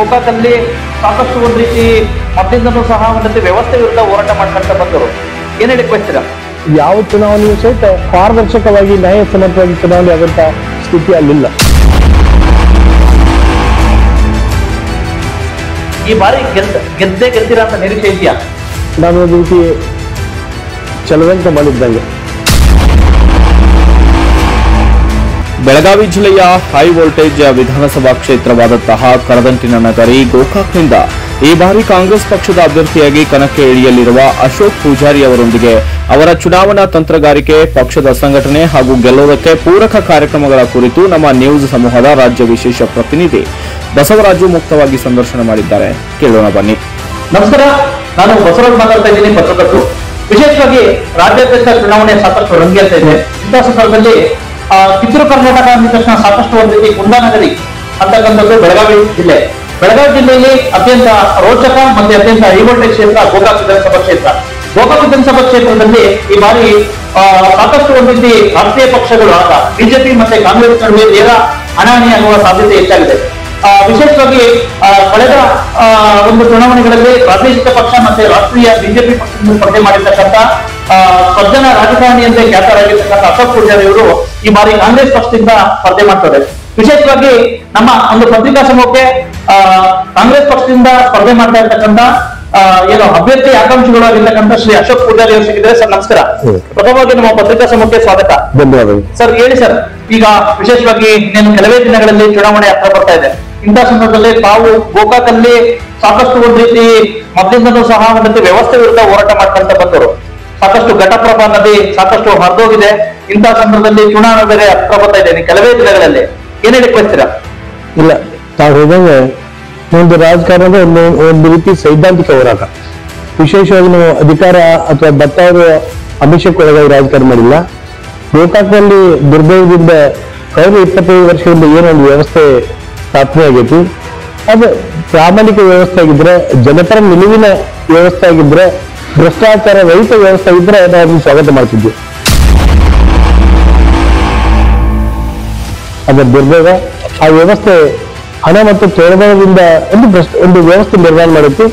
ಗೋಕಾಕಲ್ಲಿ ಸಾಕಷ್ಟು ಒಂದು ರೀತಿ ಮೊದಲಿಂದನೂ ಸಹ ಒಂದು ರೀತಿ ವ್ಯವಸ್ಥೆ ವಿರುದ್ಧ ಹೋರಾಟ ಮಾಡ್ಕೊಂತ ಬಂದರು ಏನ್ ಹೇಳಿ ಬರ್ತೀರಾ ಯಾವ ಚುನಾವಣೆಯೂ ಸಹಿತ ಪಾರದರ್ಶಕವಾಗಿ ನ್ಯಾಯಸಮ್ಮತವಾಗಿ ಚುನಾವಣೆ ಆದಂತ ಸ್ಥಿತಿ ಅಲ್ಲಿಲ್ಲ ಈ ಬಾರಿ ಗೆದ್ದ ಗೆದ್ದೇ ಗೆದ್ದಿರ ಅಂತ ನಿರೀಕ್ಷೆ ಇದೆಯಾ ನಾನು ಒಂದು ರೀತಿ ಚಲವಂತ ಮಾಡಿದ್ದಂಗೆ ಬೆಳಗಾವಿ ಜಿಲ್ಲೆಯ ಹೈ ವೋಲ್ಟೇಜ್ ವಿಧಾನಸಭಾ ಕ್ಷೇತ್ರವಾದಂತಹ ಕರದಂಟಿನ ನಗರಿ ಗೋಕಾಕ್ನಿಂದ ಈ ಬಾರಿ ಕಾಂಗ್ರೆಸ್ ಪಕ್ಷದ ಅಭ್ಯರ್ಥಿಯಾಗಿ ಕಣಕ್ಕೆ ಇಳಿಯಲಿರುವ ಅಶೋಕ್ ಪೂಜಾರಿ ಅವರೊಂದಿಗೆ ಅವರ ಚುನಾವಣಾ ತಂತ್ರಗಾರಿಕೆ ಪಕ್ಷದ ಸಂಘಟನೆ ಹಾಗೂ ಗೆಲ್ಲುವುದಕ್ಕೆ ಪೂರಕ ಕಾರ್ಯಕ್ರಮಗಳ ಕುರಿತು ನಮ್ಮ ನ್ಯೂಸ್ ಸಮೂಹದ ರಾಜ್ಯ ವಿಶೇಷ ಪ್ರತಿನಿಧಿ ಬಸವರಾಜು ಮುಕ್ತವಾಗಿ ಸಂದರ್ಶನ ಮಾಡಿದ್ದಾರೆ ಕೇಳೋಣ ಬನ್ನಿ ನಮಸ್ಕಾರ ನಾನು ಬಸವರಾಜ್ ಮಾತಾಡ್ತಾ ಇದ್ದೀನಿ ಪತ್ರಕರ್ತರು ವಿಶೇಷವಾಗಿ ರಾಜ್ಯಾಧ್ಯಕ್ಷ ಚುನಾವಣೆ ಸಾಕಷ್ಟು ರಂಗೇರ್ತಾ ಇದೆ ಇಂಥ ಸಂದರ್ಭದಲ್ಲಿ ಆ, ಕಿತ್ತೂರು ಕರ್ನಾಟಕ ಅಂದ ತಕ್ಷಣ ಸಾಕಷ್ಟು ಒಂದು ರೀತಿ ಕುಂದಾನಗರಿ ಅಂತಕ್ಕಂಥದ್ದು ಬೆಳಗಾವಿ ಜಿಲ್ಲೆ ಬೆಳಗಾವಿ ಜಿಲ್ಲೆಯಲ್ಲಿ ಅತ್ಯಂತ ರೋಚಕ ಮತ್ತೆ ಅತ್ಯಂತ ಹೈವೋಲ್ಟೇಜ್ ಕ್ಷೇತ್ರ ಗೋಕಾಕ್ ವಿಧಾನಸಭಾ ಕ್ಷೇತ್ರ ಗೋಕಾಕ್ ವಿಧಾನಸಭಾ ಕ್ಷೇತ್ರದಲ್ಲಿ ಈ ಬಾರಿ ಆ, ಸಾಕಷ್ಟು ಒಂದು ರೀತಿ ರಾಷ್ಟ್ರೀಯ ಪಕ್ಷಗಳು ಆದ ಬಿಜೆಪಿ ಮತ್ತೆ ಕಾಂಗ್ರೆಸ್ ನಡುವೆ ನೇರ ಹಣಾಹಣಿ ಆಗುವ ಸಾಧ್ಯತೆ ಹೆಚ್ಚಾಗಿದೆ ಆ, ವಿಶೇಷವಾಗಿ ಆ, ಕಳೆದ ಆ, ಒಂದು ಚುನಾವಣೆಗಳಲ್ಲಿ ಪ್ರಾದೇಶಿಕ ಪಕ್ಷ ಮತ್ತೆ ರಾಷ್ಟ್ರೀಯ ಬಿಜೆಪಿ ಪಕ್ಷದಿಂದ ಸ್ಪರ್ಧೆ ಮಾಡಿರ್ತಕ್ಕಂಥ ಆ, ಸಜ್ಜನ ರಾಜಕಾರಣಿಯಂತೆ ಖ್ಯಾತರಾಗಿರ್ತಕ್ಕಂಥ ಅಶೋಕ್ ಪೂಜಾರಿ ಅವರು ಈ ಬಾರಿ ಕಾಂಗ್ರೆಸ್ ಪಕ್ಷದಿಂದ ಸ್ಪರ್ಧೆ ಮಾಡ್ತಾರೆ ವಿಶೇಷವಾಗಿ ನಮ್ಮ ಒಂದು ಪತ್ರಿಕಾ ಸಮೂಹಕ್ಕೆ ಆ, ಕಾಂಗ್ರೆಸ್ ಪಕ್ಷದಿಂದ ಸ್ಪರ್ಧೆ ಮಾಡ್ತಾ ಇರ್ತಕ್ಕಂಥ ಆ, ಏನು ಅಭ್ಯರ್ಥಿ ಆಕಾಂಕ್ಷಿಗಳಾಗಿರ್ತಕ್ಕಂಥ ಶ್ರೀ ಅಶೋಕ್ ಪೂಜಾರಿ ಅವರು ಸಿಕ್ಕಿದ್ದಾರೆ ಸರ್ ನಮಸ್ಕಾರ ಹ್ಮ್. ಪ್ರಥಮವಾಗಿ ನಮ್ಮ ಪತ್ರಿಕಾ ಸಮೂಹಕ್ಕೆ ಸ್ವಾಗತ ಧನ್ಯವಾದಗಳು ಸರ್ ಹೇಳಿ ಸರ್ ಈಗ ವಿಶೇಷವಾಗಿ ಇನ್ನೇನು ಕೆಲವೇ ದಿನಗಳಲ್ಲಿ ಚುನಾವಣೆ ಹತ್ರ ಬರ್ತಾ ಇದೆ ಇಂಥ ಸಂದರ್ಭದಲ್ಲಿ ತಾವು ಗೋಕಾಕಲ್ಲಿ ಸಾಕಷ್ಟು ಒಂದು ರೀತಿ ಮೊದಲಿಂದನೂ ಸಹ ಒಂದು ರೀತಿ ವ್ಯವಸ್ಥೆ ವಿರುದ್ಧ ಹೋರಾಟ ಮಾಡ್ಕೊಂತ ಬಂದರು ಸಾಕಷ್ಟು ಘಟಪ್ರಭಾ ನದಿ ಸಾಕಷ್ಟು ಹರಿದೋಗಿದೆ ಇಂಥ ಸಂದರ್ಭದಲ್ಲಿ ಚುನಾವಣೆ ಬೇರೆ ಹತ್ರ ಬರ್ತಾ ಇದೆ ಇನ್ನು ಕೆಲವೇ ದಿನಗಳಲ್ಲಿ ಏನ್ ಹೇಳಿ ಬಯಸ್ತೀರಾ ಇಲ್ಲ ತಾವು ಹೇಳಿದಂಗೆ ಒಂದು ರಾಜಕಾರಣದ ಒಂದು ಒಂದು ರೀತಿ ಸೈದ್ಧಾಂತಿಕ ಹೋರಾಟ ವಿಶೇಷವಾಗಿ ನಾವು ಅಧಿಕಾರ ಅಥವಾ ದತ್ತಾವರು ಅಭಿಷೇಕ್ ಒಳಗಾಗಿ ರಾಜಕಾರಣ ಮಾಡಿಲ್ಲ ಗೋಕಾಕ್ನಲ್ಲಿ ದುರ್ದೈವದಿಂದ ಕಳೆದ ಇಪ್ಪತ್ತೈದು ವರ್ಷದಿಂದ ಏನೊಂದು ವ್ಯವಸ್ಥೆ ಸ್ಥಾಪನೆ ಆಗೈತಿ ಅದು ಪ್ರಾಮಾಣಿಕ ವ್ಯವಸ್ಥೆ ಆಗಿದ್ರೆ ಜನಪರ ನಿಲುವಿನ ವ್ಯವಸ್ಥೆ ಆಗಿದ್ರೆ ಭ್ರಷ್ಟಾಚಾರ ರಹಿತ ವ್ಯವಸ್ಥೆ ಆಗಿದ್ರೆ ನಾವು ಅದನ್ನು ಸ್ವಾಗತ ಮಾಡ್ತಿದ್ವಿ ಅದರ ದುರ್ದೈವ ಆ ವ್ಯವಸ್ಥೆ ಹಣ ಮತ್ತು ತೊಳಬಳದಿಂದ ಒಂದು ಭ್ರಷ್ಟ ಒಂದು ವ್ಯವಸ್ಥೆ ನಿರ್ಮಾಣ ಮಾಡಿತ್ತು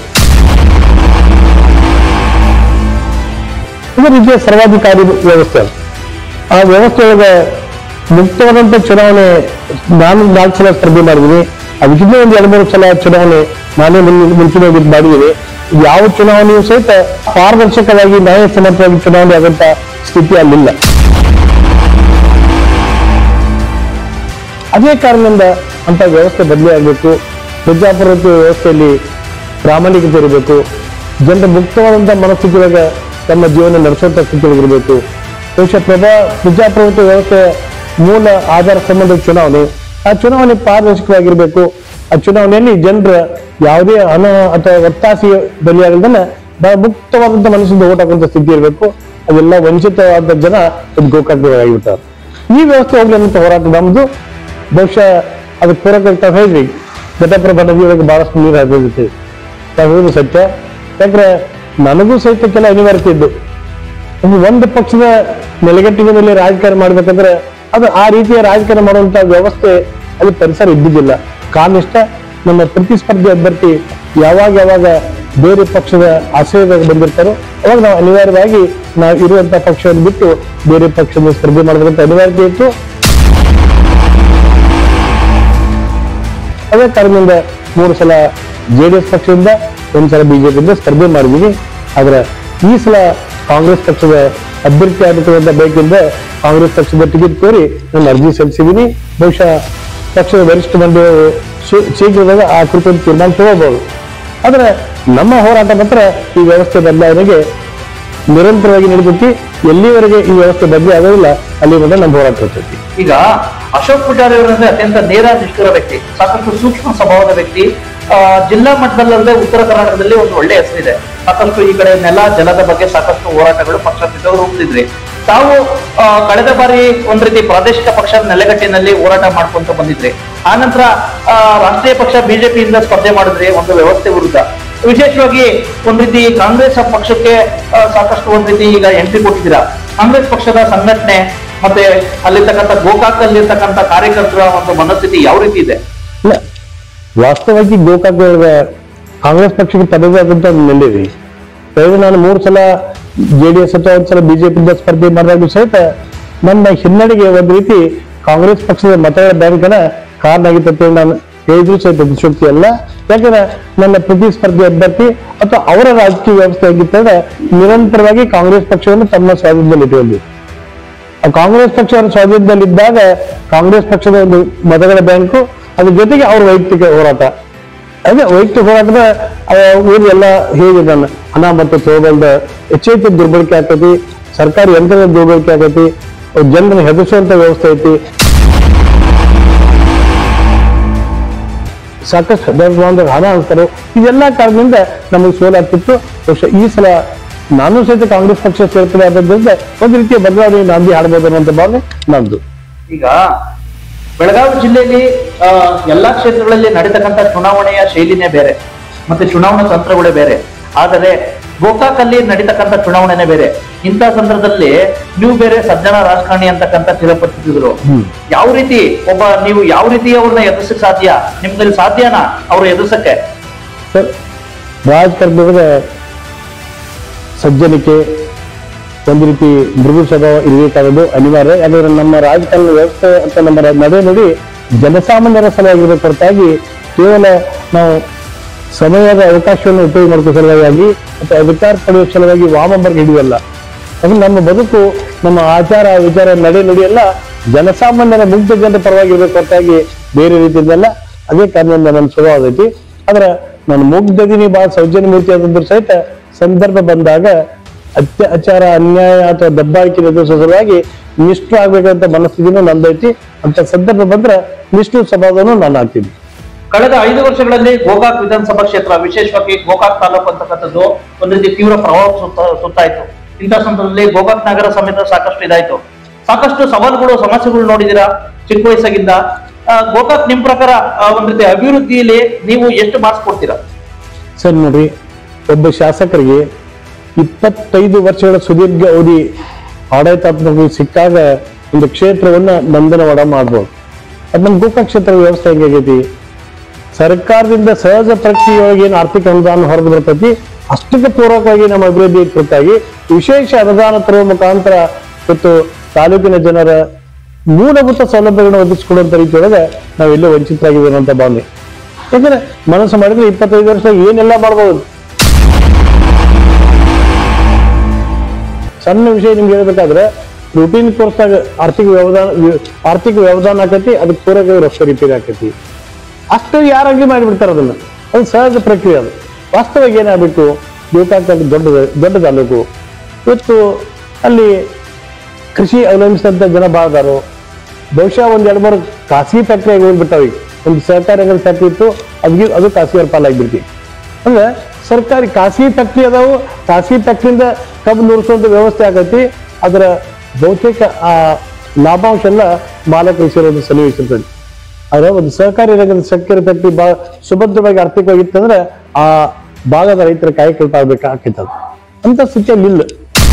ಒಂದು ರೀತಿಯ ಸರ್ವಾಧಿಕಾರಿ ವ್ಯವಸ್ಥೆ ಅದು. ಆ ವ್ಯವಸ್ಥೆ ಒಳಗೆ ಮುಕ್ತವಾದಂತ ಚುನಾವಣೆ ನಾನು ನಾಲ್ಕು ಸಲ ಸ್ಪರ್ಧೆ ಮಾಡಿದ್ದೀನಿ ಅದಕ್ಕಿಂತ ಒಂದು ಎರಡು ಮೂರು ಸಲ ಚುನಾವಣೆ ನಾನೇ ಮುನ್- ಮುಂಚಿನವಾಗಿ ಮಾಡಿದ್ದೀನಿ ಯಾವ ಚುನಾವಣೆಯೂ ಸಹಿತ ಪಾರದರ್ಶಕವಾಗಿ ನ್ಯಾಯಸಮ್ಮತವಾಗಿ ಚುನಾವಣೆ ಆದಂತ ಸ್ಥಿತಿ ಅಲ್ಲಿಲ್ಲ ಅದೇ ಕಾರಣದಿಂದ ಅಂತ ವ್ಯವಸ್ಥೆ ಬದಲಿ ಆಗಬೇಕು ಪ್ರಜಾಪ್ರಭುತ್ವ ವ್ಯವಸ್ಥೆಯಲ್ಲಿ ಪ್ರಾಮಾಣಿಕತೆ ಇರಬೇಕು ಜನರ ಮುಕ್ತವಾದಂಥ ಮನಸ್ಥಿತಿಯೊಳಗೆ ತಮ್ಮ ಜೀವನ ನಡೆಸುವಂಥ ಸ್ಥಿತಿಯೊಳಗಿರಬೇಕು ಬಹುಶಃ ಪ್ರಭಾ ಪ್ರಜಾಪ್ರಭುತ್ವ ವ್ಯವಸ್ಥೆ ಮೂಲ ಆಧಾರ ಸಂಬಂಧ ಚುನಾವಣೆ ಆ ಚುನಾವಣೆ ಪಾರದರ್ಶಕವಾಗಿರಬೇಕು ಆ ಚುನಾವಣೆಯಲ್ಲಿ ಜನರ ಯಾವುದೇ ಹಣ ಅಥವಾ ಒತ್ತಾಸಿ ಬಲಿಯಾಗಲ್ದನ್ನ ಬಹಳ ಮುಕ್ತವಾದಂಥ ಮನಸ್ಸಿಂದ ಓಟ್ ಹಾಕುವಂಥ ಸ್ಥಿತಿ ಇರಬೇಕು ಅದೆಲ್ಲ ವಂಚಿತವಾದ ಜನ ಇದು ಗೋಕಾಕ್ಗಳಾಗಿಬಿಟ್ಟಾರೆ ಈ ವ್ಯವಸ್ಥೆ ಹೋಗ್ಲಿ ಅನ್ನೋ ಹೋರಾಟ ನಮ್ದು ಬಹುಶಃ ಅದಕ್ಕೆ ಪೂರಕ ತಾವು ಹೇಳಿದ್ರಿ ಘಟಪ್ರಭಾ ನದಿಯೊಳಗೆ ಬಹಳಷ್ಟು ನೀರು ಹರಿದಿರುತ್ತೆ ತಾವು ಹೇಳುದು ಸತ್ಯ ಯಾಕಂದ್ರೆ ನನಗೂ ಸಹಿತ ಕೆಲ ಅನಿವಾರ್ಯತೆ ಇದ್ದು ಒಂದು ಒಂದು ಪಕ್ಷದ ನೆಲೆಗಟ್ಟಿನ ಮೇಲೆ ರಾಜಕಾರಣ ಮಾಡ್ಬೇಕಂದ್ರೆ ಅದು ಆ ರೀತಿಯ ರಾಜಕಾರಣ ಮಾಡುವಂತ ವ್ಯವಸ್ಥೆ ಅಲ್ಲಿ ಪರಿಸರ ಇದ್ದಿದ್ದಿಲ್ಲ ಕಾರಣಿಷ್ಟ ನಮ್ಮ ಪ್ರತಿಸ್ಪರ್ಧಿ ಅಭ್ಯರ್ಥಿ ಯಾವಾಗ ಯಾವಾಗ ಬೇರೆ ಪಕ್ಷದ ಆಶ್ರಯದಾಗ ಬಂದಿರ್ತಾರೋ ಅವಾಗ ನಾವು ಅನಿವಾರ್ಯವಾಗಿ ನಾವು ಇರುವಂತ ಪಕ್ಷವನ್ನು ಬಿಟ್ಟು ಬೇರೆ ಪಕ್ಷದ ಸ್ಪರ್ಧೆ ಮಾಡಬೇಕಂತ ಅನಿವಾರ್ಯತೆ ಇತ್ತು ಅದೇ ಕಾರಣದಿಂದ ಮೂರು ಸಲ ಜೆ ಡಿ ಎಸ್ ಪಕ್ಷದಿಂದ ಒಂದ್ಸಲ ಬಿಜೆಪಿಯಿಂದ ಸ್ಪರ್ಧೆ ಮಾಡಿದೀನಿ ಆದ್ರೆ ಈ ಸಲ ಕಾಂಗ್ರೆಸ್ ಪಕ್ಷದ ಅಭ್ಯರ್ಥಿ ಆಗಬೇಕಂತ ಬಯಕೆಯಿಂದ ಕಾಂಗ್ರೆಸ್ ಪಕ್ಷದ ಟಿಕೆಟ್ ಕೋರಿ ನಾನು ಅರ್ಜಿ ಸಲ್ಲಿಸಿದ್ದೀನಿ ಬಹುಶಃ ಪಕ್ಷದ ವರಿಷ್ಠ ಮಂಡಳಿಯವರು ಶೀ- ಶೀಘ್ರದಾಗ ಆ ಕುರಿತು ತೀರ್ಮಾನ ತಗೋಬಹುದು ಆದ್ರೆ ನಮ್ಮ ಹೋರಾಟ ಮಾತ್ರ ಈ ವ್ಯವಸ್ಥೆ ಬದಲಾವಣೆಗೆ ನಿರಂತರವಾಗಿ ನಡೀತೈತಿ ಎಲ್ಲಿವರೆಗೆ ಈ ವ್ಯವಸ್ಥೆ ಬದಲಿ ಆಗೋದಿಲ್ಲ ಅಲ್ಲಿವರೆಗೆ ನಮ್ಮ ಹೋರಾಟ ಇರ್ತೈತಿ ಈಗ ಅಶೋಕ್ ಪೂಜಾರಿ ಅವರಂದ್ರೆ ಅತ್ಯಂತ ನೇರ ನಿಷ್ಠುರ ವ್ಯಕ್ತಿ ಸಾಕಷ್ಟು ಸೂಕ್ಷ್ಮ ಸ್ವಭಾವದ ವ್ಯಕ್ತಿ ಆ, ಜಿಲ್ಲಾ ಮಟ್ಟದಲ್ಲದೆ ಉತ್ತರ ಕರ್ನಾಟಕದಲ್ಲಿ ಒಂದು ಒಳ್ಳೆ ಹೆಸರಿದೆ ಸಾಕಷ್ಟು ಈ ಕಡೆ ನೆಲ ಜಲದ ಬಗ್ಗೆ ಸಾಕಷ್ಟು ಹೋರಾಟಗಳು ಪಕ್ಷಾತೀತವರು ರೂಪಿಸಿದ್ರಿ ತಾವು ಆ, ಕಳೆದ ಬಾರಿ ಒಂದ್ ರೀತಿ ಪ್ರಾದೇಶಿಕ ಪಕ್ಷದ ನೆಲೆಗಟ್ಟಿನಲ್ಲಿ ಹೋರಾಟ ಮಾಡ್ಕೊಂತ ಬಂದಿದ್ರಿ ಆನಂತರ ಆ, ರಾಷ್ಟ್ರೀಯ ಪಕ್ಷ ಬಿಜೆಪಿಯಿಂದ ಸ್ಪರ್ಧೆ ಮಾಡಿದ್ರಿ ಒಂದು ವ್ಯವಸ್ಥೆ ವಿರುದ್ಧ ವಿಶೇಷವಾಗಿ ಒಂದ್ ರೀತಿ ಕಾಂಗ್ರೆಸ್ ಪಕ್ಷಕ್ಕೆ ಆ, ಸಾಕಷ್ಟು ಒಂದ್ ರೀತಿ ಈಗ ಎಂಟ್ರಿ ಕೊಟ್ಟಿದ್ದೀರಾ ಕಾಂಗ್ರೆಸ್ ಪಕ್ಷದ ಸಂಘಟನೆ ಮತ್ತೆ ಅಲ್ಲಿರ್ತಕ್ಕಂಥ ಗೋಕಾಕ್ ಅಲ್ಲಿರ್ತಕ್ಕಂಥ ಕಾರ್ಯಕರ್ತರ ಒಂದು ಮನಸ್ಥಿತಿ ಯಾವ ರೀತಿ ಇದೆ ಇಲ್ಲ ವಾಸ್ತವವಾಗಿ ಗೋಕಾಕ್ ಒಳಗ ಕಾಂಗ್ರೆಸ್ ಪಕ್ಷಕ್ಕೆ ತನ್ನದೇ ಆದಂತ ಒಂದು ನೆಲೆಯಿದೆ ಕಳೆದ ನಾನು ಮೂರು ಸಲ ಜೆ ಡಿ ಎಸ್ ಅಥವಾ ಒಂದು ಸಲ ಬಿಜೆಪಿಯಿಂದ ಸ್ಪರ್ಧೆ ಮಾಡಿದಾಗ ಸಹಿತ ನನ್ನ ಹಿನ್ನಡೆಗೆ ಒಂದು ರೀತಿ ಕಾಂಗ್ರೆಸ್ ಪಕ್ಷದ ಮತಗಳ ಬ್ಯಾಂಕ್ನ ಕಾರಣ ಆಗಿತ್ತು ಅಂತ ಹೇಳಿ ನಾನು ಹೇಳಿದ್ರು ಸಹಿತ ಅತಿಶಯೋಕ್ತಿ ಅಲ್ಲ ಯಾಕಂದ್ರೆ ನನ್ನ ಪ್ರತಿಸ್ಪರ್ಧಿ ಅಭ್ಯರ್ಥಿ ಅಥವಾ ಅವರ ರಾಜಕೀಯ ವ್ಯವಸ್ಥೆ ಆಗಿತ್ತಂದ್ರೆ ನಿರಂತರವಾಗಿ ಕಾಂಗ್ರೆಸ್ ಪಕ್ಷವನ್ನು ತಮ್ಮ ಸ್ವಾಧೀನದಲ್ಲಿ ಇಟ್ಟುಕೊಂಡಿದೆ ಆ ಕಾಂಗ್ರೆಸ್ ಪಕ್ಷ ಅವರ ಸ್ವಾಧೀನದಲ್ಲಿದ್ದಾಗ ಕಾಂಗ್ರೆಸ್ ಪಕ್ಷದ ಒಂದು ಮತಗಳ ಬ್ಯಾಂಕು ಅದ್ರ ಜೊತೆಗೆ ಅವ್ರ ವೈಯಕ್ತಿಕ ಹೋರಾಟ ಅದೇ ವೈಯಕ್ತಿಕ ಹೋರಾಟದ ಊರು ಎಲ್ಲ ಹೇಗೆ ನನ್ನ ಹಣ ಮತ್ತು ತೋಬಲ್ದ ಹೆಚ್ಚೆಚ್ಚು ದುರ್ಬಳಕೆ ಆಗ್ತೈತಿ ಸರ್ಕಾರಿ ಯಂತ್ರದ ದುರ್ಬಳಕೆ ಆಗೈತಿ ಜನರನ್ನು ಹೆದರಿಸುವಂತ ವ್ಯವಸ್ಥೆ ಐತಿ ಸಾಕಷ್ಟು ಬೆಳೆದ ಹಣ ಅಂತಾರೆ ಇದೆಲ್ಲ ಕಾರಣದಿಂದ ನಮಗೆ ಸೋಲಾಗ್ತಿತ್ತು ಬಹುಶಃ ಈ ಸಲ ನಾನು ಸಹಿತ ಕಾಂಗ್ರೆಸ್ ಪಕ್ಷ ಸೇರ್ಪಡೆ ಆದದ್ರಿಂದ ಒಂದು ರೀತಿಯ ಬದಲಾವಣೆ ನಾಂದಿ ಹಾಡಬಹುದು ಅನ್ನುವಂಥ ಭಾವನೆ ನಂದು ಈಗ ಬೆಳಗಾವಿ ಜಿಲ್ಲೆಯಲ್ಲಿ ಆ, ಎಲ್ಲಾ ಕ್ಷೇತ್ರಗಳಲ್ಲಿ ನಡೀತಕ್ಕಂಥ ಚುನಾವಣೆಯ ಶೈಲಿನೇ ಬೇರೆ ಮತ್ತೆ ಚುನಾವಣಾ ತಂತ್ರಗಳೇ ಬೇರೆ ಆದರೆ ಗೋಕಾಕಲ್ಲಿ ನಡೀತಕ್ಕಂಥ ಚುನಾವಣೆನೇ ಬೇರೆ ಇಂಥ ಸಂದರ್ಭದಲ್ಲಿ ನೀವು ಬೇರೆ ಸಜ್ಜನ ರಾಜಕಾರಣಿ ಅಂತಕ್ಕಂಥ ಸ್ಥಿರಪಡಿಸಿದ್ರು ಯಾವ ರೀತಿ ಒಬ್ಬ ನೀವು ಯಾವ ರೀತಿ ಅವ್ರನ್ನ ಎದುರಿಸಕ್ ಸಾಧ್ಯ ನಿಮ್ದಲ್ಲಿ ಸಾಧ್ಯನಾ ಅವ್ರು ಎದುರಿಸಕ್ಕೆ ಸರ್ ರಾಜಕಾರಣದ ಸಜ್ಜನಿಕೆ ಒಂದು ರೀತಿ ಮೃದು ಸ್ವಭಾವ ಇರಬೇಕಾದದ್ದು ಅನಿವಾರ್ಯ ಯಾಕಂದ್ರೆ ನಮ್ಮ ರಾಜಕಾರಣ ವ್ಯವಸ್ಥೆ ಅಂತ ನಮ್ಮ ರ- ನಡೆ ನುಡಿ ಜನಸಾಮಾನ್ಯರ ಸಲುವಾಗಿರಬೇಕು ಹೊರತಾಗಿ ಕೇವಲ ನಾವು ಸಮಯದ ಅವಕಾಶವನ್ನು ಉಪಯೋಗ ಮಾಡ್ಕೋ ಸಲುವಾಗಿ ಅಥವಾ ಅಧಿಕಾರ ಪಡೆಯುವ ಸಲುವಾಗಿ ವಾಮಂಬರ್ಗ ಹಿಡಿಯಲ್ಲ ಅದು ನಮ್ಮ ಬದುಕು ನಮ್ಮ ಆಚಾರ ವಿಚಾರ ನಡೆ ನುಡಿ ಎಲ್ಲ ಜನಸಾಮಾನ್ಯರ ಮುಗ್ಧ ಜನರ ಪರವಾಗಿ ಇರಬೇಕು ಹೊರತಾಗಿ ಬೇರೆ ರೀತಿಯಿಂದಲ್ಲ ಅದೇ ಕಾರಣದಿಂದ ನನ್ನ ಸ್ವಭಾವ ಐತಿ ಆದ್ರೆ ನಾನು ಮುಗ್ಧದಿನಿ ಬಹಳ ಸೌಜನ್ಯ ಮೂರ್ತಿ ಆದಂದ್ರು ಸಹಿತ ಸಂದರ್ಭ ಬಂದಾಗ ಅತ್ಯಾಚಾರ ಅನ್ಯಾಯ ಅಥವಾ ದಬ್ಬಾಳಿಕೆ ಎದುರಿಸುವ ಸಲುವಾಗಿ ನಿಷ್ಠು ಆಗ್ಬೇಕಂತ ಮನಸ್ಥಿತಿನೂ ನಂದೈತಿ ಅಂತ ಸಂದರ್ಭ ಬಂದ್ರೆ ನಿಷ್ಠು ಸ್ವಭಾವನು ನಾನು ಆಗ್ತೀನಿ ಕಳೆದ ಐದು ವರ್ಷಗಳಲ್ಲಿ ಗೋಕಾಕ್ ವಿಧಾನಸಭಾ ಕ್ಷೇತ್ರ ವಿಶೇಷವಾಗಿ ಗೋಕಾಕ್ ತಾಲೂಕು ಅಂತಕ್ಕಂಥದ್ದು ಒಂದು ರೀತಿ ತೀವ್ರ ಪ್ರಭಾವ ಸುತ್ತ ಸುತ್ತಾಯ್ತು ಇಂಥ ಸಂದರ್ಭದಲ್ಲಿ ಗೋಕಾಕ್ ನಗರ ಸಮೇತ ಸಾಕಷ್ಟು ಇದಾಯ್ತು ಸಾಕಷ್ಟು ಸವಾಲುಗಳು ಸಮಸ್ಯೆಗಳು ನೋಡಿದೀರಾ ಚಿಕ್ಕ ವಯಸ್ಸಾಗಿಂದ ಆ, ಗೋಕಾಕ್ ನಿಮ್ ಪ್ರಕಾರ ಆ, ಒಂದು ರೀತಿ ಅಭಿವೃದ್ಧಿಯಲ್ಲಿ ನೀವು ಎಷ್ಟು ಮಾರ್ಕ್ಸ್ ಕೊಡ್ತೀರಾ ಸರ್ ನೋಡ್ರಿ ಒಬ್ಬ ಶಾಸಕರಿಗೆ ಇಪ್ಪತ್ತೈದು ವರ್ಷಗಳ ಸುದೀರ್ಘ ಅವಧಿ ಆಡಳಿತಾತ್ಮಕ ಸಿಕ್ಕಾಗ ಒಂದು ಕ್ಷೇತ್ರವನ್ನ ನಂದನವಡ ಮಾಡ್ಬೋದು ಅದ್ ನಮ್ಮ ಗೋಕಾಕ್ ಕ್ಷೇತ್ರ ವ್ಯವಸ್ಥೆ ಹೆಂಗಾಗೈತಿ ಸರ್ಕಾರದಿಂದ ಸಹಜ ಪ್ರಕ್ರಿಯೆಯೊಳಗೆ ಏನು ಆರ್ಥಿಕ ಅನುದಾನ ಹೊರಗೆ ಬರ್ತೈತಿ ಅಷ್ಟಕ್ಕೆ ಪೂರ್ವಕವಾಗಿ ನಮ್ಮ ಅಭಿವೃದ್ಧಿ ಕುರಿತಾಗಿ ವಿಶೇಷ ಅನುದಾನ ತರುವ ಮುಖಾಂತರ ಮತ್ತು ತಾಲೂಕಿನ ಜನರ ಮೂಲಭೂತ ಸೌಲಭ್ಯಗಳನ್ನು ಒದಗಿಸಿಕೊಡುವಂತ ರೀತಿಯೊಳಗೆ ನಾವೆಲ್ಲೋ ವಂಚಿತರಾಗಿದ್ದೇವೆ ಅಂತ ಭಾವನೆ ಯಾಕಂದ್ರೆ ಮನಸ್ಸು ಮಾಡಿದ್ರೆ ಇಪ್ಪತ್ತೈದು ವರ್ಷ ಏನೆಲ್ಲ ಮಾಡ್ಬೋದು ಸಣ್ಣ ವಿಷಯ ನಿಮ್ಗೆ ಹೇಳ್ಬೇಕಾದ್ರೆ ರೂಟೀನ್ ಕೋರ್ಸ್ನಾಗ ಆರ್ಥಿಕ ವ್ಯವಧಾನ ವ್ಯ- ಆರ್ಥಿಕ ವ್ಯವಧಾನ ಆಕೈತಿ ಅದಕ್ಕೆ ಪೂರಕವಾಗಿ ರೊಕ್ಕ ರಿಪೇರಿ ಆಕೈತಿ ಅಷ್ಟು ಯಾರಾಗ್ಲಿ ಮಾಡಿಬಿಡ್ತಾರೆ ಅದನ್ನ ಅದು ಸಹಜ ಪ್ರಕ್ರಿಯೆ ಅದು ವಾಸ್ತವವಾಗಿ ಏನಾಗಬೇಕು ಗೋಕಾಕಲ್ಲಿ ದೊಡ್ಡ ದೊಡ್ಡ ತಾಲೂಕು ಇವತ್ತು ಅಲ್ಲಿ ಕೃಷಿ ಅವಲಂಬಿಸಿದಂತ ಜನ ಭಾಳ ಅದಾರು ಬಹುಶಃ ಒಂದ್ ಎರಡು ಮೂರು ಖಾಸಗಿ ಫ್ಯಾಕ್ಟ್ರಿ ಆಗಿ ಹೋಗ್ಬಿಟ್ಟಾವ ಈಗ ಒಂದು ಸಹಕಾರಿ ರಂಗದ ಫ್ಯಾಕ್ಟ್ರಿ ಇತ್ತು ಅದಕ್ಕೆ ಅದು ಖಾಸಗಿ ಪಾಲಾಗ್ಬಿಡ್ತಿ ಅಂದ್ರೆ ಸರ್ಕಾರಿ ಖಾಸಗಿ ಫ್ಯಾಕ್ಟ್ರಿ ಅದಾವು ಖಾಸಗಿ ಫ್ಯಾಕ್ಟ್ರಿಯಿಂದ ಕಬ್ಬು ನುರಿಸುವಂತ ವ್ಯವಸ್ಥೆ ಆಗೈತಿ ಅದರ ಬಹುತೇಕ ಆ ಲಾಭಾಂಶ ಎಲ್ಲ ಮಾಲಕ ಸೇರೋದು ಸನ್ನಿವೇಶಿರ್ತದೆ ಆದ್ರೆ ಒಂದು ಸಹಕಾರಿ ರಂಗದ ಸಕ್ಕರೆ ಫ್ಯಾಕ್ಟ್ರಿ ಬಹಳ ಸುಭದ್ರವಾಗಿ ಆರ್ಥಿಕವಾಗಿತ್ತಂದ್ರೆ ಆ ಭಾಗದ ರೈತರ ಕಾಯಕಲ್ಪ ಆಗ್ಬೇಕಾಗ್ತದೆ ಅಂತ ಸ್ಥಿತಿಯಲ್ಲಿ ಇಲ್ಲ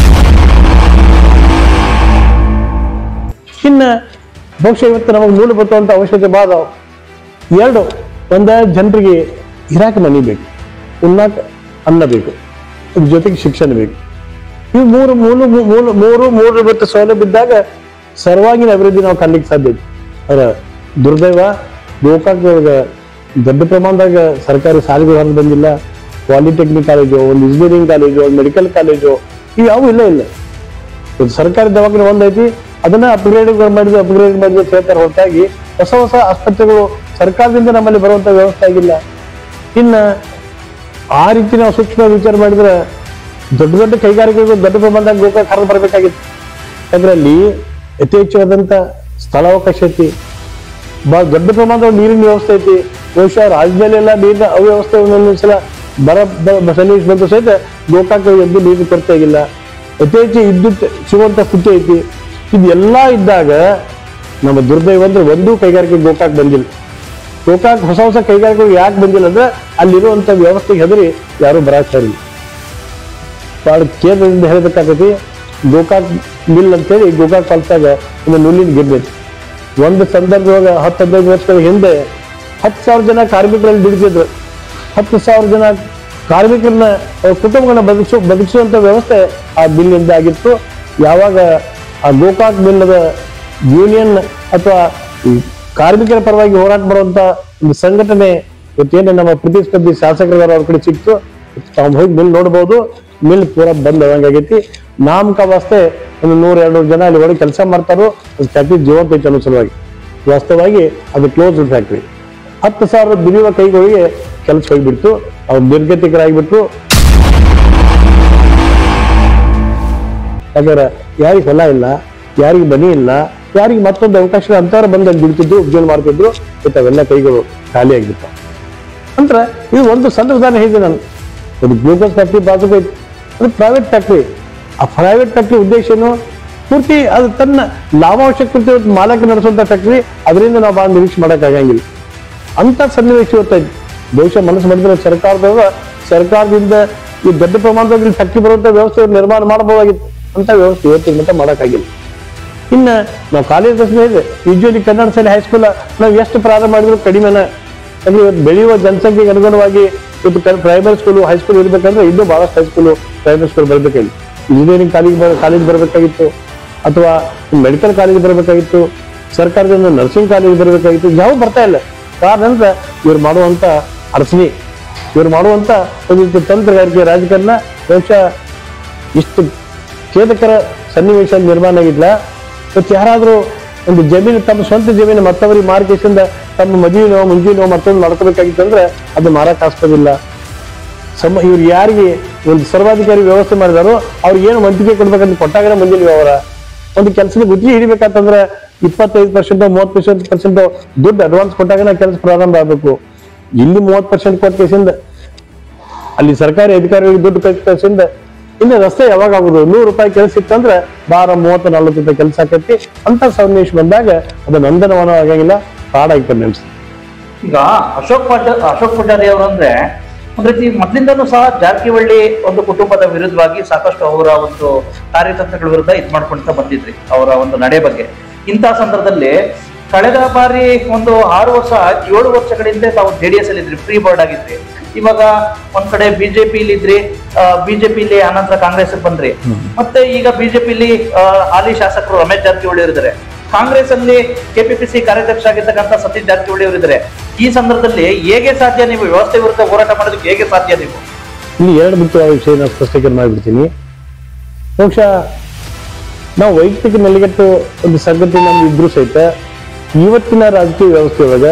ಇನ್ನ ಬಹುಶಃ ಇವತ್ತು ನಮಗೆ ಮೂಲಭೂತವಂತ ಅವಶ್ಯಕತೆ ಬಾದ ಎರಡು ಒಂದ ಜನರಿಗೆ ಇರಾಕ ಮನಿ ಬೇಕು ಉಣ್ಣಾಕ ಅನ್ನ ಬೇಕು ಅದ್ರ ಜೊತೆಗೆ ಶಿಕ್ಷಣ ಬೇಕು ಇವು ಮೂರು ಮೂಲ ಮೂಲ ಮೂರು ಮೂಲಭೂತ ಸೌಲಭ್ಯ ಇದ್ದಾಗ ಸರ್ವಾಂಗೀಣ ಅಭಿವೃದ್ಧಿ ನಾವು ಕಾಣ್ಲಿಕ್ಕೆ ಸಾಧ್ಯ ಐತಿ ಅದರ ದುರ್ದೈವ ಗೋಕಾಕ್ ಒಳಗ ದೊಡ್ಡ ಪ್ರಮಾಣದಾಗ ಸರ್ಕಾರಿ ಶಾಲೆಗಳು ಹೊರಗೆ ಬಂದಿಲ್ಲ ಪಾಲಿಟೆಕ್ನಿಕ್ ಕಾಲೇಜು ಒಂದು ಇಂಜಿನಿಯರಿಂಗ್ ಕಾಲೇಜು ಒಂದು ಮೆಡಿಕಲ್ ಕಾಲೇಜು ಇವು ಯಾವ ಇಲ್ಲ ಇಲ್ಲ ಒಂದು ಸರ್ಕಾರಿ ದವಾಖಾನೆ ಒಂದೈತಿ ಅದನ್ನ ಅಪ್ಗ್ರೇಡ್ ಮಾಡಿದ್ವಿ ಅಪ್ಗ್ರೇಡ್ ಮಾಡಿದ್ವಿ ಅಂತ ಹೇಳ್ತಾರೆ ಹೊರತಾಗಿ ಹೊಸ ಹೊಸ ಆಸ್ಪತ್ರೆಗಳು ಸರ್ಕಾರದಿಂದ ನಮ್ಮಲ್ಲಿ ಬರುವಂತ ವ್ಯವಸ್ಥೆ ಆಗಿಲ್ಲ ಇನ್ನ ಆ ರೀತಿ ನಾವು ಸೂಕ್ಷ್ಮ ವಿಚಾರ ಮಾಡಿದ್ರೆ ದೊಡ್ಡ ದೊಡ್ಡ ಕೈಗಾರಿಕೆಗಳು ದೊಡ್ಡ ಪ್ರಮಾಣದಾಗ ಗೋಕಾಕ್ ಹರಿದು ಬರಬೇಕಾಗಿತ್ತು ಯಾಕಂದ್ರೆ ಅಲ್ಲಿ ಯಥೇಚ್ಛವಾದಂತ ಸ್ಥಳಾವಕಾಶ ಐತಿ ಬಹಳ ದೊಡ್ಡ ಪ್ರಮಾಣದ ನೀರಿನ ವ್ಯವಸ್ಥೆ ಐತಿ ಬಹುಶಃ ರಾಜ್ಯದಲ್ಲೆಲ್ಲ ನೀರಿನ ಅವ್ಯವಸ್ಥೆ ಒಂದೊಂದು ಸಲ ಬರ ಬ- ಸನ್ನಿವೇಶ ಬಂದು ಸಹಿತ ಗೋಕಾಕ ಎದ್ದು ನೀರಿನ ಕೊರತೆ ಆಗಿಲ್ಲ ಯಥೇಚ್ಛ ವಿದ್ಯುತ್ ಸಿಗುವಂತ ಸ್ಥಿತಿ ಐತಿ ಇದೆಲ್ಲ ಇದ್ದಾಗ ನಮ್ಮ ದುರ್ದೈವ ಅಂದ್ರೆ ಒಂದೂ ಕೈಗಾರಿಕೆ ಗೋಕಾಕ್ ಬಂದಿಲ್ಲ ಗೋಕಾಕ್ ಹೊಸ ಹೊಸ ಕೈಗಾರಿಕೆಗಳು ಯಾಕೆ ಬಂದಿಲ್ಲ ಅಂದ್ರೆ ಅಲ್ಲಿರುವಂತ ವ್ಯವಸ್ಥೆಗೆ ಹೆದರಿ ಯಾರು ಬರಾಕ್ ಸರಿ ಭಾಳ ಕೇಂದ್ರದಿಂದ ಹೇಳ್ಬೇಕಾಗತಿ ಗೋಕಾಕ್ ಮಿಲ್ ಅಂತೇಳಿ ಗೋಕಾಕ್ ಫಾಲ್ಸಾಗ ಒಂದು ನುಲ್ಲಿನ ಗಿರ್ಬೇಕು ಒಂದು ಸಂದರ್ಭದೊಳಗ ಹತ್ತು ಹದಿನೈದು ವರ್ಷಗಳ ಹಿಂದೆ ಹತ್ತು ಸಾವಿರ ಜನ ಕಾರ್ಮಿಕರಲ್ಲಿ ದುಡಿತಿದ್ರು ಹತ್ತು ಸಾವಿರ ಜನ ಕಾರ್ಮಿಕರನ್ನ ಅವ್ರ ಕುಟುಂಬಗಳನ್ನ ಬದುಕಿಸು ಬದುಕಿಸುವಂತ ವ್ಯವಸ್ಥೆ ಆ ಬಿಲ್ನಿಂದ ಆಗಿತ್ತು ಯಾವಾಗ ಆ ಗೋಕಾಕ್ ಬಿಲ್ಲದ ಯೂನಿಯನ್ ಅಥವಾ ಈ ಕಾರ್ಮಿಕರ ಪರವಾಗಿ ಹೋರಾಟ ಮಾಡುವಂತ ಒಂದು ಸಂಘಟನೆ ಇವತ್ತೇನು ನಮ್ಮ ಪ್ರತಿಸ್ಪರ್ಧಿ ಶಾಸಕರ ಅವ್ರ ಕಡೆ ಸಿಕ್ತು ತಾವು ಹೋಗಿ ಮಿಲ್ ನೋಡ್ಬೋದು ಮಿಲ್ ಪೂರ ಬಂದ್ ಆಗೈತಿ ನಾಮಕ ವಾಸ್ತೆ ಒಂದು ನೂರ ಎರಡು ಜನ ಅಲ್ಲಿ ಒಳಗೆ ಕೆಲಸ ಮಾಡ್ತಾರೋ ಅದು ಫ್ಯಾಕ್ಟ್ರಿ ಜೀವಂತ ಐತೆ ಅನ್ನೋ ಸಲುವಾಗಿ ವಾಸ್ತವವಾಗಿ ಅದು ಕ್ಲೋಸ್ ಫ್ಯಾಕ್ಟ್ರಿ ಹತ್ತು ಸಾವಿರ ದುಡಿಯುವ ಕೈಗಳಿಗೆ ಕೆಲಸ ಹೋಗ್ಬಿಡ್ತು ಅವ್ರು ನಿರ್ಗತಿಕರಾಗ್ಬಿಟ್ರು ಯಾಕಂದ್ರೆ ಯಾರಿಗೆ ಹೊಲ ಇಲ್ಲ ಯಾರಿಗೆ ಮನಿ ಇಲ್ಲ ಯಾರಿಗೆ ಮತ್ತೊಂದು ಅವಕಾಶ ಅಂತಾರ ಬಂದು ಅಲ್ಲಿ ದುಡಿತಿದ್ದು ಉದ್ಯೋಗ ಮಾಡ್ತಿದ್ರು ಇಂಥವೆಲ್ಲ ಕೈಗಳು ಖಾಲಿ ಆಗಿಬಿಟ್ಟು ಅಂದ್ರೆ ಇದು ಒಂದು ಸಣ್ಣ ಉದಾಹರಣೆ ಹೇಳಿದೆ ನಾನು ಒಂದು ಗ್ಲೂಕೋಸ್ ಫ್ಯಾಕ್ಟ್ರಿ ಬಾಜುಕು ಐತಿ ಅದು ಪ್ರೈವೇಟ್ ಫ್ಯಾಕ್ಟ್ರಿ ಆ ಪ್ರೈವೇಟ್ ಫ್ಯಾಕ್ಟ್ರಿ ಉದ್ದೇಶ ಏನು ಪೂರ್ತಿ ಅದು ತನ್ನ ಲಾಭಾಂಶಕ್ಕೆ ಮಾಲಕ ನಡೆಸುವಂತ ಫ್ಯಾಕ್ಟ್ರಿ ಅದರಿಂದ ನಾವು ಭಾಳ ನಿರೀಕ್ಷೆ ಮಾಡೋಕ್ಕಾಗಂಗಿಲ್ಲ ಅಂತ ಸನ್ನಿವೇಶ ಇವತ್ತೈತಿ ಬಹುಶಃ ಮನಸ್ಸು ಮಾಡಿದ್ರೆ ಸರ್ಕಾರದವ ಸರ್ಕಾರದಿಂದ ಈ ದೊಡ್ಡ ಪ್ರಮಾಣದಲ್ಲಿ ಇಲ್ಲಿ ಫ್ಯಾಕ್ಟ್ರಿ ಬರುವಂತ ವ್ಯವಸ್ಥೆ ನಿರ್ಮಾಣ ಮಾಡಬಹುದಾಗಿತ್ತು ಅಂತ ವ್ಯವಸ್ಥೆ ಇವತ್ತಿನ ಮಟ್ಟ ಮಾಡೋಕ್ಕಾಗಿಲ್ಲ ಇನ್ನ ನಾವು ಕಾಲೇಜ್ ಇದೆ ಯೂಶುವಲಿ ಕನ್ನಡ ಶಾಲೆ ಹೈಸ್ಕೂಲ್ ನಾವು ಎಷ್ಟು ಪ್ರಾರಂಭ ಮಾಡಿದ್ರು ಕಡಿಮೆನ ಅಂದ್ರೆ ಇವತ್ತು ಬೆಳೆಯುವ ಜನಸಂಖ್ಯೆಗೆ ಅನುಗುಣವಾಗಿ ಇವತ್ತು ಪ್ರೈಮರಿ ಸ್ಕೂಲು ಹೈಸ್ಕೂಲ್ ಇರ್ಬೇಕಂದ್ರೆ ಇನ್ನೂ ಬಹಳಷ್ಟು ಹೈಸ್ಕೂಲು ಪ್ರೈಮರಿ ಸ್ಕೂಲ್ ಬರ್ಬೇಕಾಗಿತ್ತು ಇಂಜಿನಿಯರಿಂಗ್ ಕಾಲೇಜ್ ಕಾಲೇಜ್ ಬರಬೇಕಾಗಿತ್ತು ಅಥವಾ ಮೆಡಿಕಲ್ ಕಾಲೇಜ್ ಬರಬೇಕಾಗಿತ್ತು ಸರ್ಕಾರದಿಂದ ನರ್ಸಿಂಗ್ ಕಾಲೇಜ್ ಬರಬೇಕಾಗಿತ್ತು ಯಾವ ಬರ್ತಾ ಇಲ್ಲ ಕಾರಣ ಅಂದ್ರೆ ಇವ್ರು ಮಾಡುವಂತ ಅಡಚಣೆ ಇವ್ರು ಮಾಡುವಂತ ಒಂದು ರೀತಿ ತಂತ್ರಗಾರಿಕೆ ರಾಜಕಾರಣ ಬಹುಶಃ ಇಷ್ಟು ಖೇದಕರ ಸನ್ನಿವೇಶ ನಿರ್ಮಾಣ ಆಗಿಲ್ಲ ಇವತ್ತು ಯಾರಾದ್ರೂ ಒಂದು ಜಮೀನು ತಮ್ಮ ಸ್ವಂತ ಜಮೀನು ಮತ್ತವರಿಗೆ ಮಾರ್ಕೇಶಿಂದ ತಮ್ಮ ಮದುವೆನೋ ಮುಂಜಿನೋ ಮತ್ತೊಂದು ಮಾಡ್ಕೋಬೇಕಾಗಿತ್ತು ಅಂದ್ರೆ ಅದು ಮಾರಕ್ ಆಗ್ತದಿಲ್ಲ ಸಮ ಇವ್ರು ಯಾರಿಗೆ ಒಂದು ಸರ್ವಾಧಿಕಾರಿ ವ್ಯವಸ್ಥೆ ಮಾಡಿದಾರೋ ಅವ್ರಿಗೆ ಏನು ವಂತಿಕೆ ಕೊಡ್ಬೇಕಂತ ಕೊಟ್ಟಾಗನೇ ಮುಂದಿನ ವ್ಯವಹಾರ ಒಂದು ಕೆಲಸಕ್ಕೆ ಗುತ್ತಿಗೆ ಹಿಡಿಬೇಕಂತಂದ್ರೆ ಇಪ್ಪತ್ತೈದು ಪರ್ಸೆಂಟ್ ಮೂವತ್ತು ಪರ್ಸೆಂಟ್ ಪರ್ಸೆಂಟ್ ದುಡ್ಡು ಅಡ್ವಾನ್ಸ್ ಕೊಟ್ಟಾಗನೇ ಕೆಲಸ ಪ್ರಾರಂಭ ಆಗಬೇಕು ಇಲ್ಲಿ ಮೂವತ್ತು ಪರ್ಸೆಂಟ್ ಕೊಟ್ಟ ಕೇಸಿಂದ ಅಲ್ಲಿ ಸರ್ಕಾರಿ ಅಧಿಕಾರಿಗಳಿಗೆ ದುಡ್ಡು ಕಳಿಸಿಂದ ಇನ್ನು ರಸ್ತೆ ಯಾವಾಗ ಆಗುದು ನೂರು ರೂಪಾಯಿ ಕೆಲಸ ಇತ್ತಂದ್ರೆ ಬಾರ ಮೂವತ್ತು ನಲ್ವತ್ತು ರೂಪಾಯಿ ಕೆಲಸ ಆಕೈತಿ ಅಂತ ಸನ್ನಿವೇಶ ಬಂದಾಗ ಅದು ನಂದನವನ ಆಗಂಗಿಲ್ಲ ಕಾಡಾಗಿ ಪರಿಣಮಿಸ್ತದೆ ಈಗ ಅಶೋಕ್ ಪೂಜ ಅಶೋಕ್ ಪೂಜಾರಿ ಅವರು ಅಂದ್ರೆ ಒಂದ್ ರೀತಿ ಮೊದ್ಲಿಂದನೂ ಸಹ ಜಾರಕಿಹೊಳಿ ಒಂದು ಕುಟುಂಬದ ವಿರುದ್ಧವಾಗಿ ಸಾಕಷ್ಟು ಅವರ ಒಂದು ಕಾರ್ಯತಂತ್ರಗಳ ವಿರುದ್ಧ ಇದ್ ಮಾಡ್ಕೊಂತ ಬಂದಿದ್ರಿ ಅವರ ಒಂದು ನಡೆ ಬಗ್ಗೆ ಇಂತಹ ಸಂದರ್ಭದಲ್ಲಿ ಕಳೆದ ಬಾರಿ ಒಂದು ಆರು ವರ್ಷ ಏಳು ವರ್ಷಗಳಿಂದ ತಾವು ಜೆ ಡಿ ಎಸ್ ಅಲ್ಲಿ ಇದ್ರಿ ಫ್ರೀ ಬೋರ್ಡ್ ಆಗಿದ್ರಿ ಇವಾಗ ಒಂದ್ ಕಡೆ ಬಿಜೆಪಿಲಿ ಇದ್ರಿ ಬಿಜೆಪಿಲಿ ಅನಂತರ ಕಾಂಗ್ರೆಸ್ ಬಂದ್ರಿ ಮತ್ತೆ ಈಗ ಬಿಜೆಪಿಲಿ ಹಾಲಿ ಶಾಸಕರು ರಮೇಶ್ ಜಾರಕಿಹೊಳಿ ಇದ್ದಾರೆ ಕಾಂಗ್ರೆಸ್ ಅಲ್ಲಿ ಕೆಪಿಪಿಸಿ ಕಾರ್ಯಾಧ್ಯಕ್ಷ ಆಗಿರ್ತಕ್ಕಂಥ ಸತೀಶ್ ಜಾರಕಿಹೊಳಿ ಅವರಿದ್ದಾರೆ ಈ ಸಂದರ್ಭದಲ್ಲಿ ಹೇಗೆ ಸಾಧ್ಯ ನೀವು ವ್ಯವಸ್ಥೆ ವಿರುದ್ಧ ಹೋರಾಟ ಮಾಡೋದಕ್ಕೆ ಹೇಗೆ ಸಾಧ್ಯ ನೀವು ಇಲ್ಲಿ ಎರಡು ಮುಖ್ಯವಾದ ವಿಷಯ ನಾನು ಸ್ಪಷ್ಟೀಕರಣ ಮಾಡಿಬಿಡ್ತೀನಿ ಬಹುಶಃ ನಾವು ವೈಯಕ್ತಿಕ ನೆಲೆಗಟ್ಟು ಒಂದು ಸಂಗತಿ ನಮ್ದು ಇದ್ರೂ ಸಹಿತ ಇವತ್ತಿನ ರಾಜಕೀಯ ವ್ಯವಸ್ಥೆ ಒಳಗೆ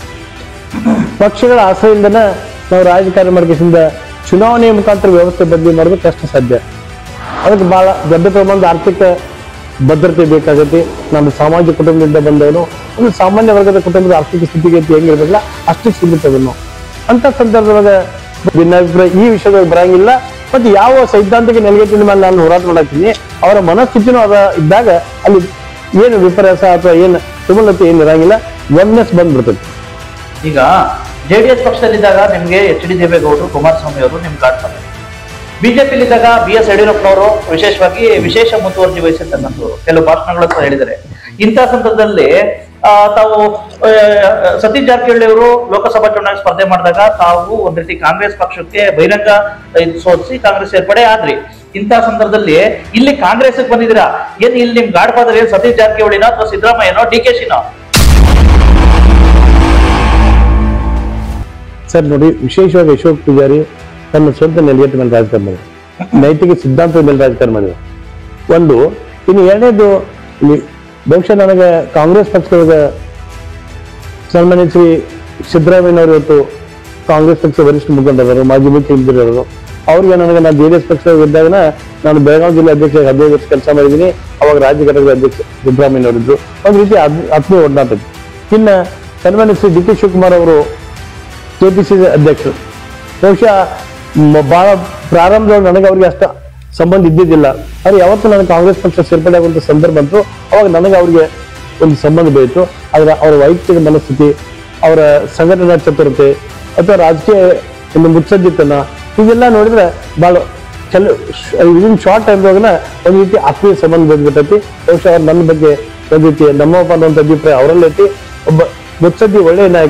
ಪಕ್ಷಗಳ ಆಶ್ರಯದಿಂದನ ನಾವು ರಾಜಕಾರಣ ಮಾಡ್ಕೆಸಿಂದ ಚುನಾವಣೆಯ ಮುಖಾಂತರ ವ್ಯವಸ್ಥೆ ಬದಲಿ ಮಾಡೋದು ಕಷ್ಟ ಸಾಧ್ಯ ಅದಕ್ಕೆ ಬಹಳ ದೊಡ್ಡ ಪ್ರಮಾಣದ ಆರ್ಥಿಕ ಭದ್ರತೆ ಬೇಕಾಗತ್ತೆ ನಾನು ಸಾಮಾಜಿಕ ಕುಟುಂಬದಿಂದ ಬಂದವನು ಒಂದು ಸಾಮಾನ್ಯ ವರ್ಗದ ಕುಟುಂಬದ ಆರ್ಥಿಕ ಸ್ಥಿತಿಗತಿ ಹೆಂಗಿರ್ಬೇಕಲ್ಲ ಅಷ್ಟು ಸೀಮಿತವನು ನಾವು ಅಂತ ಸಂದರ್ಭದೊಳಗ ಭಿನ್ನಾಭಿಪ್ರಾಯ ಈ ವಿಷಯದಾಗ ಬರಂಗಿಲ್ಲ ಮತ್ತೆ ಯಾವ ಸೈದ್ಧಾಂತಿಕ ನೆಲೆಗಟ್ಟಿನ ಮೇಲೆ ನಾನು ಹೋರಾಟ ಮಾಡತ್ತೀನಿ ಅವರ ಮನಸ್ಥಿತಿನೂ ಅದ ಇದ್ದಾಗ ಅಲ್ಲಿ ಏನು ವಿಪರ್ಯಾಸ ಅಥವಾ ಏನು ಸುಮಲತೆ ಏನು ಇರಂಗಿಲ್ಲ ಒನ್ನೆಸ್ ಬಂದ್ಬಿಡ್ತದೆ ಈಗ ಜೆಡಿಎಸ್ ಪಕ್ಷದಲ್ಲಿದ್ದಾಗ ನಿಮ್ಗೆ ಎಚ್ ಡಿ ದೇವೇಗೌಡರು ಕುಮಾರಸ್ವಾಮಿ ಅವರು ನಿಮ್ಗೆ ಕಾಡ್ತಾರೆ ಬಿಜೆಪಿಲಿದ್ದಾಗ ಬಿ ಎಸ್ ಯಡಿಯೂರಪ್ಪನವರು ವಿಶೇಷವಾಗಿ ವಿಶೇಷ ಮುತುವರ್ಜಿ ವಹಿಸಿರ್ತಕ್ಕಂಥವ್ರು ಕೆಲವು ಭಾಷಣಗಳನ್ನು ಹೇಳಿದ್ದಾರೆ ಇಂತಹ ಸಂದರ್ಭದಲ್ಲಿ ಆ, ತಾವು ಆ, ಸತೀಶ್ ಜಾರಕಿಹೊಳಿ ಅವರು ಲೋಕಸಭಾ ಚುನಾವಣೆ ಸ್ಪರ್ಧೆ ಮಾಡಿದಾಗ ತಾವು ಒಂದ್ ರೀತಿ ಕಾಂಗ್ರೆಸ್ ಪಕ್ಷಕ್ಕೆ ಬಹಿರಂಗ ಇದ್ ಸೋಲಿಸಿ ಕಾಂಗ್ರೆಸ್ ಸೇರ್ಪಡೆ ಆದ್ರಿ ಇಂತಹ ಸಂದರ್ಭದಲ್ಲಿ ಇಲ್ಲಿ ಕಾಂಗ್ರೆಸ್ ಬಂದಿದ್ದೀರಾ ಏನ್ ಇಲ್ಲಿ ನಿಮ್ ಗಾಡ್ ಫಾದರ್ ಏನ್ ಸತೀಶ್ ಜಾರಕಿಹೊಳಿನೋ ಅಥವಾ ಸಿದ್ದರಾಮಯ್ಯನೋ ಡಿ ಕೆ ಶಿನೋ ಸರ್ ನೋಡಿ ವಿಶೇಷವಾಗಿ ಅಶೋಕ್ ಪೂಜಾರಿ ತನ್ನ ಸ್ವಂತ ನೆಲೆಗಟ್ಟು ಮೇಲೆ ರಾಜಕಾರಣ ಮಾಡಿದ ನೈತಿಕ ಸಿದ್ಧಾಂತದ ಮೇಲೆ ರಾಜಕಾರಣ ಮಾಡಿದ ಒಂದು ಇನ್ನು ಎರಡನೇದು ಇಲ್ಲಿ ಬಹುಶಃ ನನಗೆ ಕಾಂಗ್ರೆಸ್ ಪಕ್ಷದೊಳಗೆ ಸನ್ಮಾನ್ಯ ಶ್ರೀ ಸಿದ್ದರಾಮಯ್ಯನವರು ಇವತ್ತು ಕಾಂಗ್ರೆಸ್ ಪಕ್ಷ ವರಿಷ್ಠ ಮುಖಂಡರು ಮಾಜಿ ಮುಖ್ಯಮಂತ್ರಿಯವರು ಅವ್ರಿಗೆ ನನಗೆ ನಾನು ಜೆ ಡಿ ಎಸ್ ಪಕ್ಷ ಇದ್ದಾಗ ನಾನು ಬೆಳಗಾವಿ ಜಿಲ್ಲೆ ಅಧ್ಯಕ್ಷ ಹದಿನೈದು ವರ್ಷ ಕೆಲಸ ಮಾಡಿದ್ದೀನಿ ಅವಾಗ ರಾಜ್ಯ ಘಟಕದ ಅಧ್ಯಕ್ಷ ಸಿದ್ದರಾಮಯ್ಯನವರಿದ್ರು ಒಂದು ರೀತಿ ಆತ್ಮ- ಆತ್ಮೀಯ ಒಡನಾಟ ಇತ್ತು. ಇನ್ನು ಸನ್ಮಾನ್ಯ ಶ್ರೀ ಡಿ ಕೆ ಶಿವಕುಮಾರ್ ಅವರು ಕೆಪಿಸಿ ಅಧ್ಯಕ್ಷರು ಬಹುಶಃ ಮ- ಬಹಳ ಪ್ರಾರಂಭದಲ್ಲಿ ನನಗೆ ಅವ್ರಿಗೆ ಅಷ್ಟ ಸಂಬಂಧ ಇದ್ದಿದ್ದಿಲ್ಲ ಆದ್ರೆ ಯಾವತ್ತು ನನಗೆ ಕಾಂಗ್ರೆಸ್ ಪಕ್ಷ ಸೇರ್ಪಡೆ ಆಗುವಂತ ಸಂದರ್ಭ ಬಂತು ಅವಾಗ ನನಗೆ ಅವ್ರಿಗೆ ಒಂದು ಸಂಬಂಧ ಬೆಳೀತು ಆದ್ರೆ ಅವರ ವೈಯಕ್ತಿಕ ಮನಸ್ಥಿತಿ ಅವರ ಸಂಘಟನಾ ಚತುರತೆ ಅಥವಾ ರಾಜಕೀಯ ಒಂದು ಮುತ್ಸದ್ದಿತನ ಇವೆಲ್ಲ ನೋಡಿದ್ರೆ ಬಹಳ ಕೆಲವು ವಿದಿನ್ ಶಾರ್ಟ್ ಟೈಮ್ದಾಗನ ಒಂದು ರೀತಿ ಆತ್ಮೀಯ ಸಂಬಂಧ ಬಂದ್ಬಿಟ್ಟೈತಿ ಬಹುಶಃ ಅವ್ರು ನನ್ನ ಬಗ್ಗೆ ಒಂದು ರೀತಿ ನಮ್ಮಪ್ಪ ಅನ್ನುವಂಥ ಅಭಿಪ್ರಾಯ ಅವರಲ್ಲೈತಿ ಒಬ್ಬ ಮುತ್ಸದ್ದಿ ಒಳ್ಳೆಯ ನಾಯಕ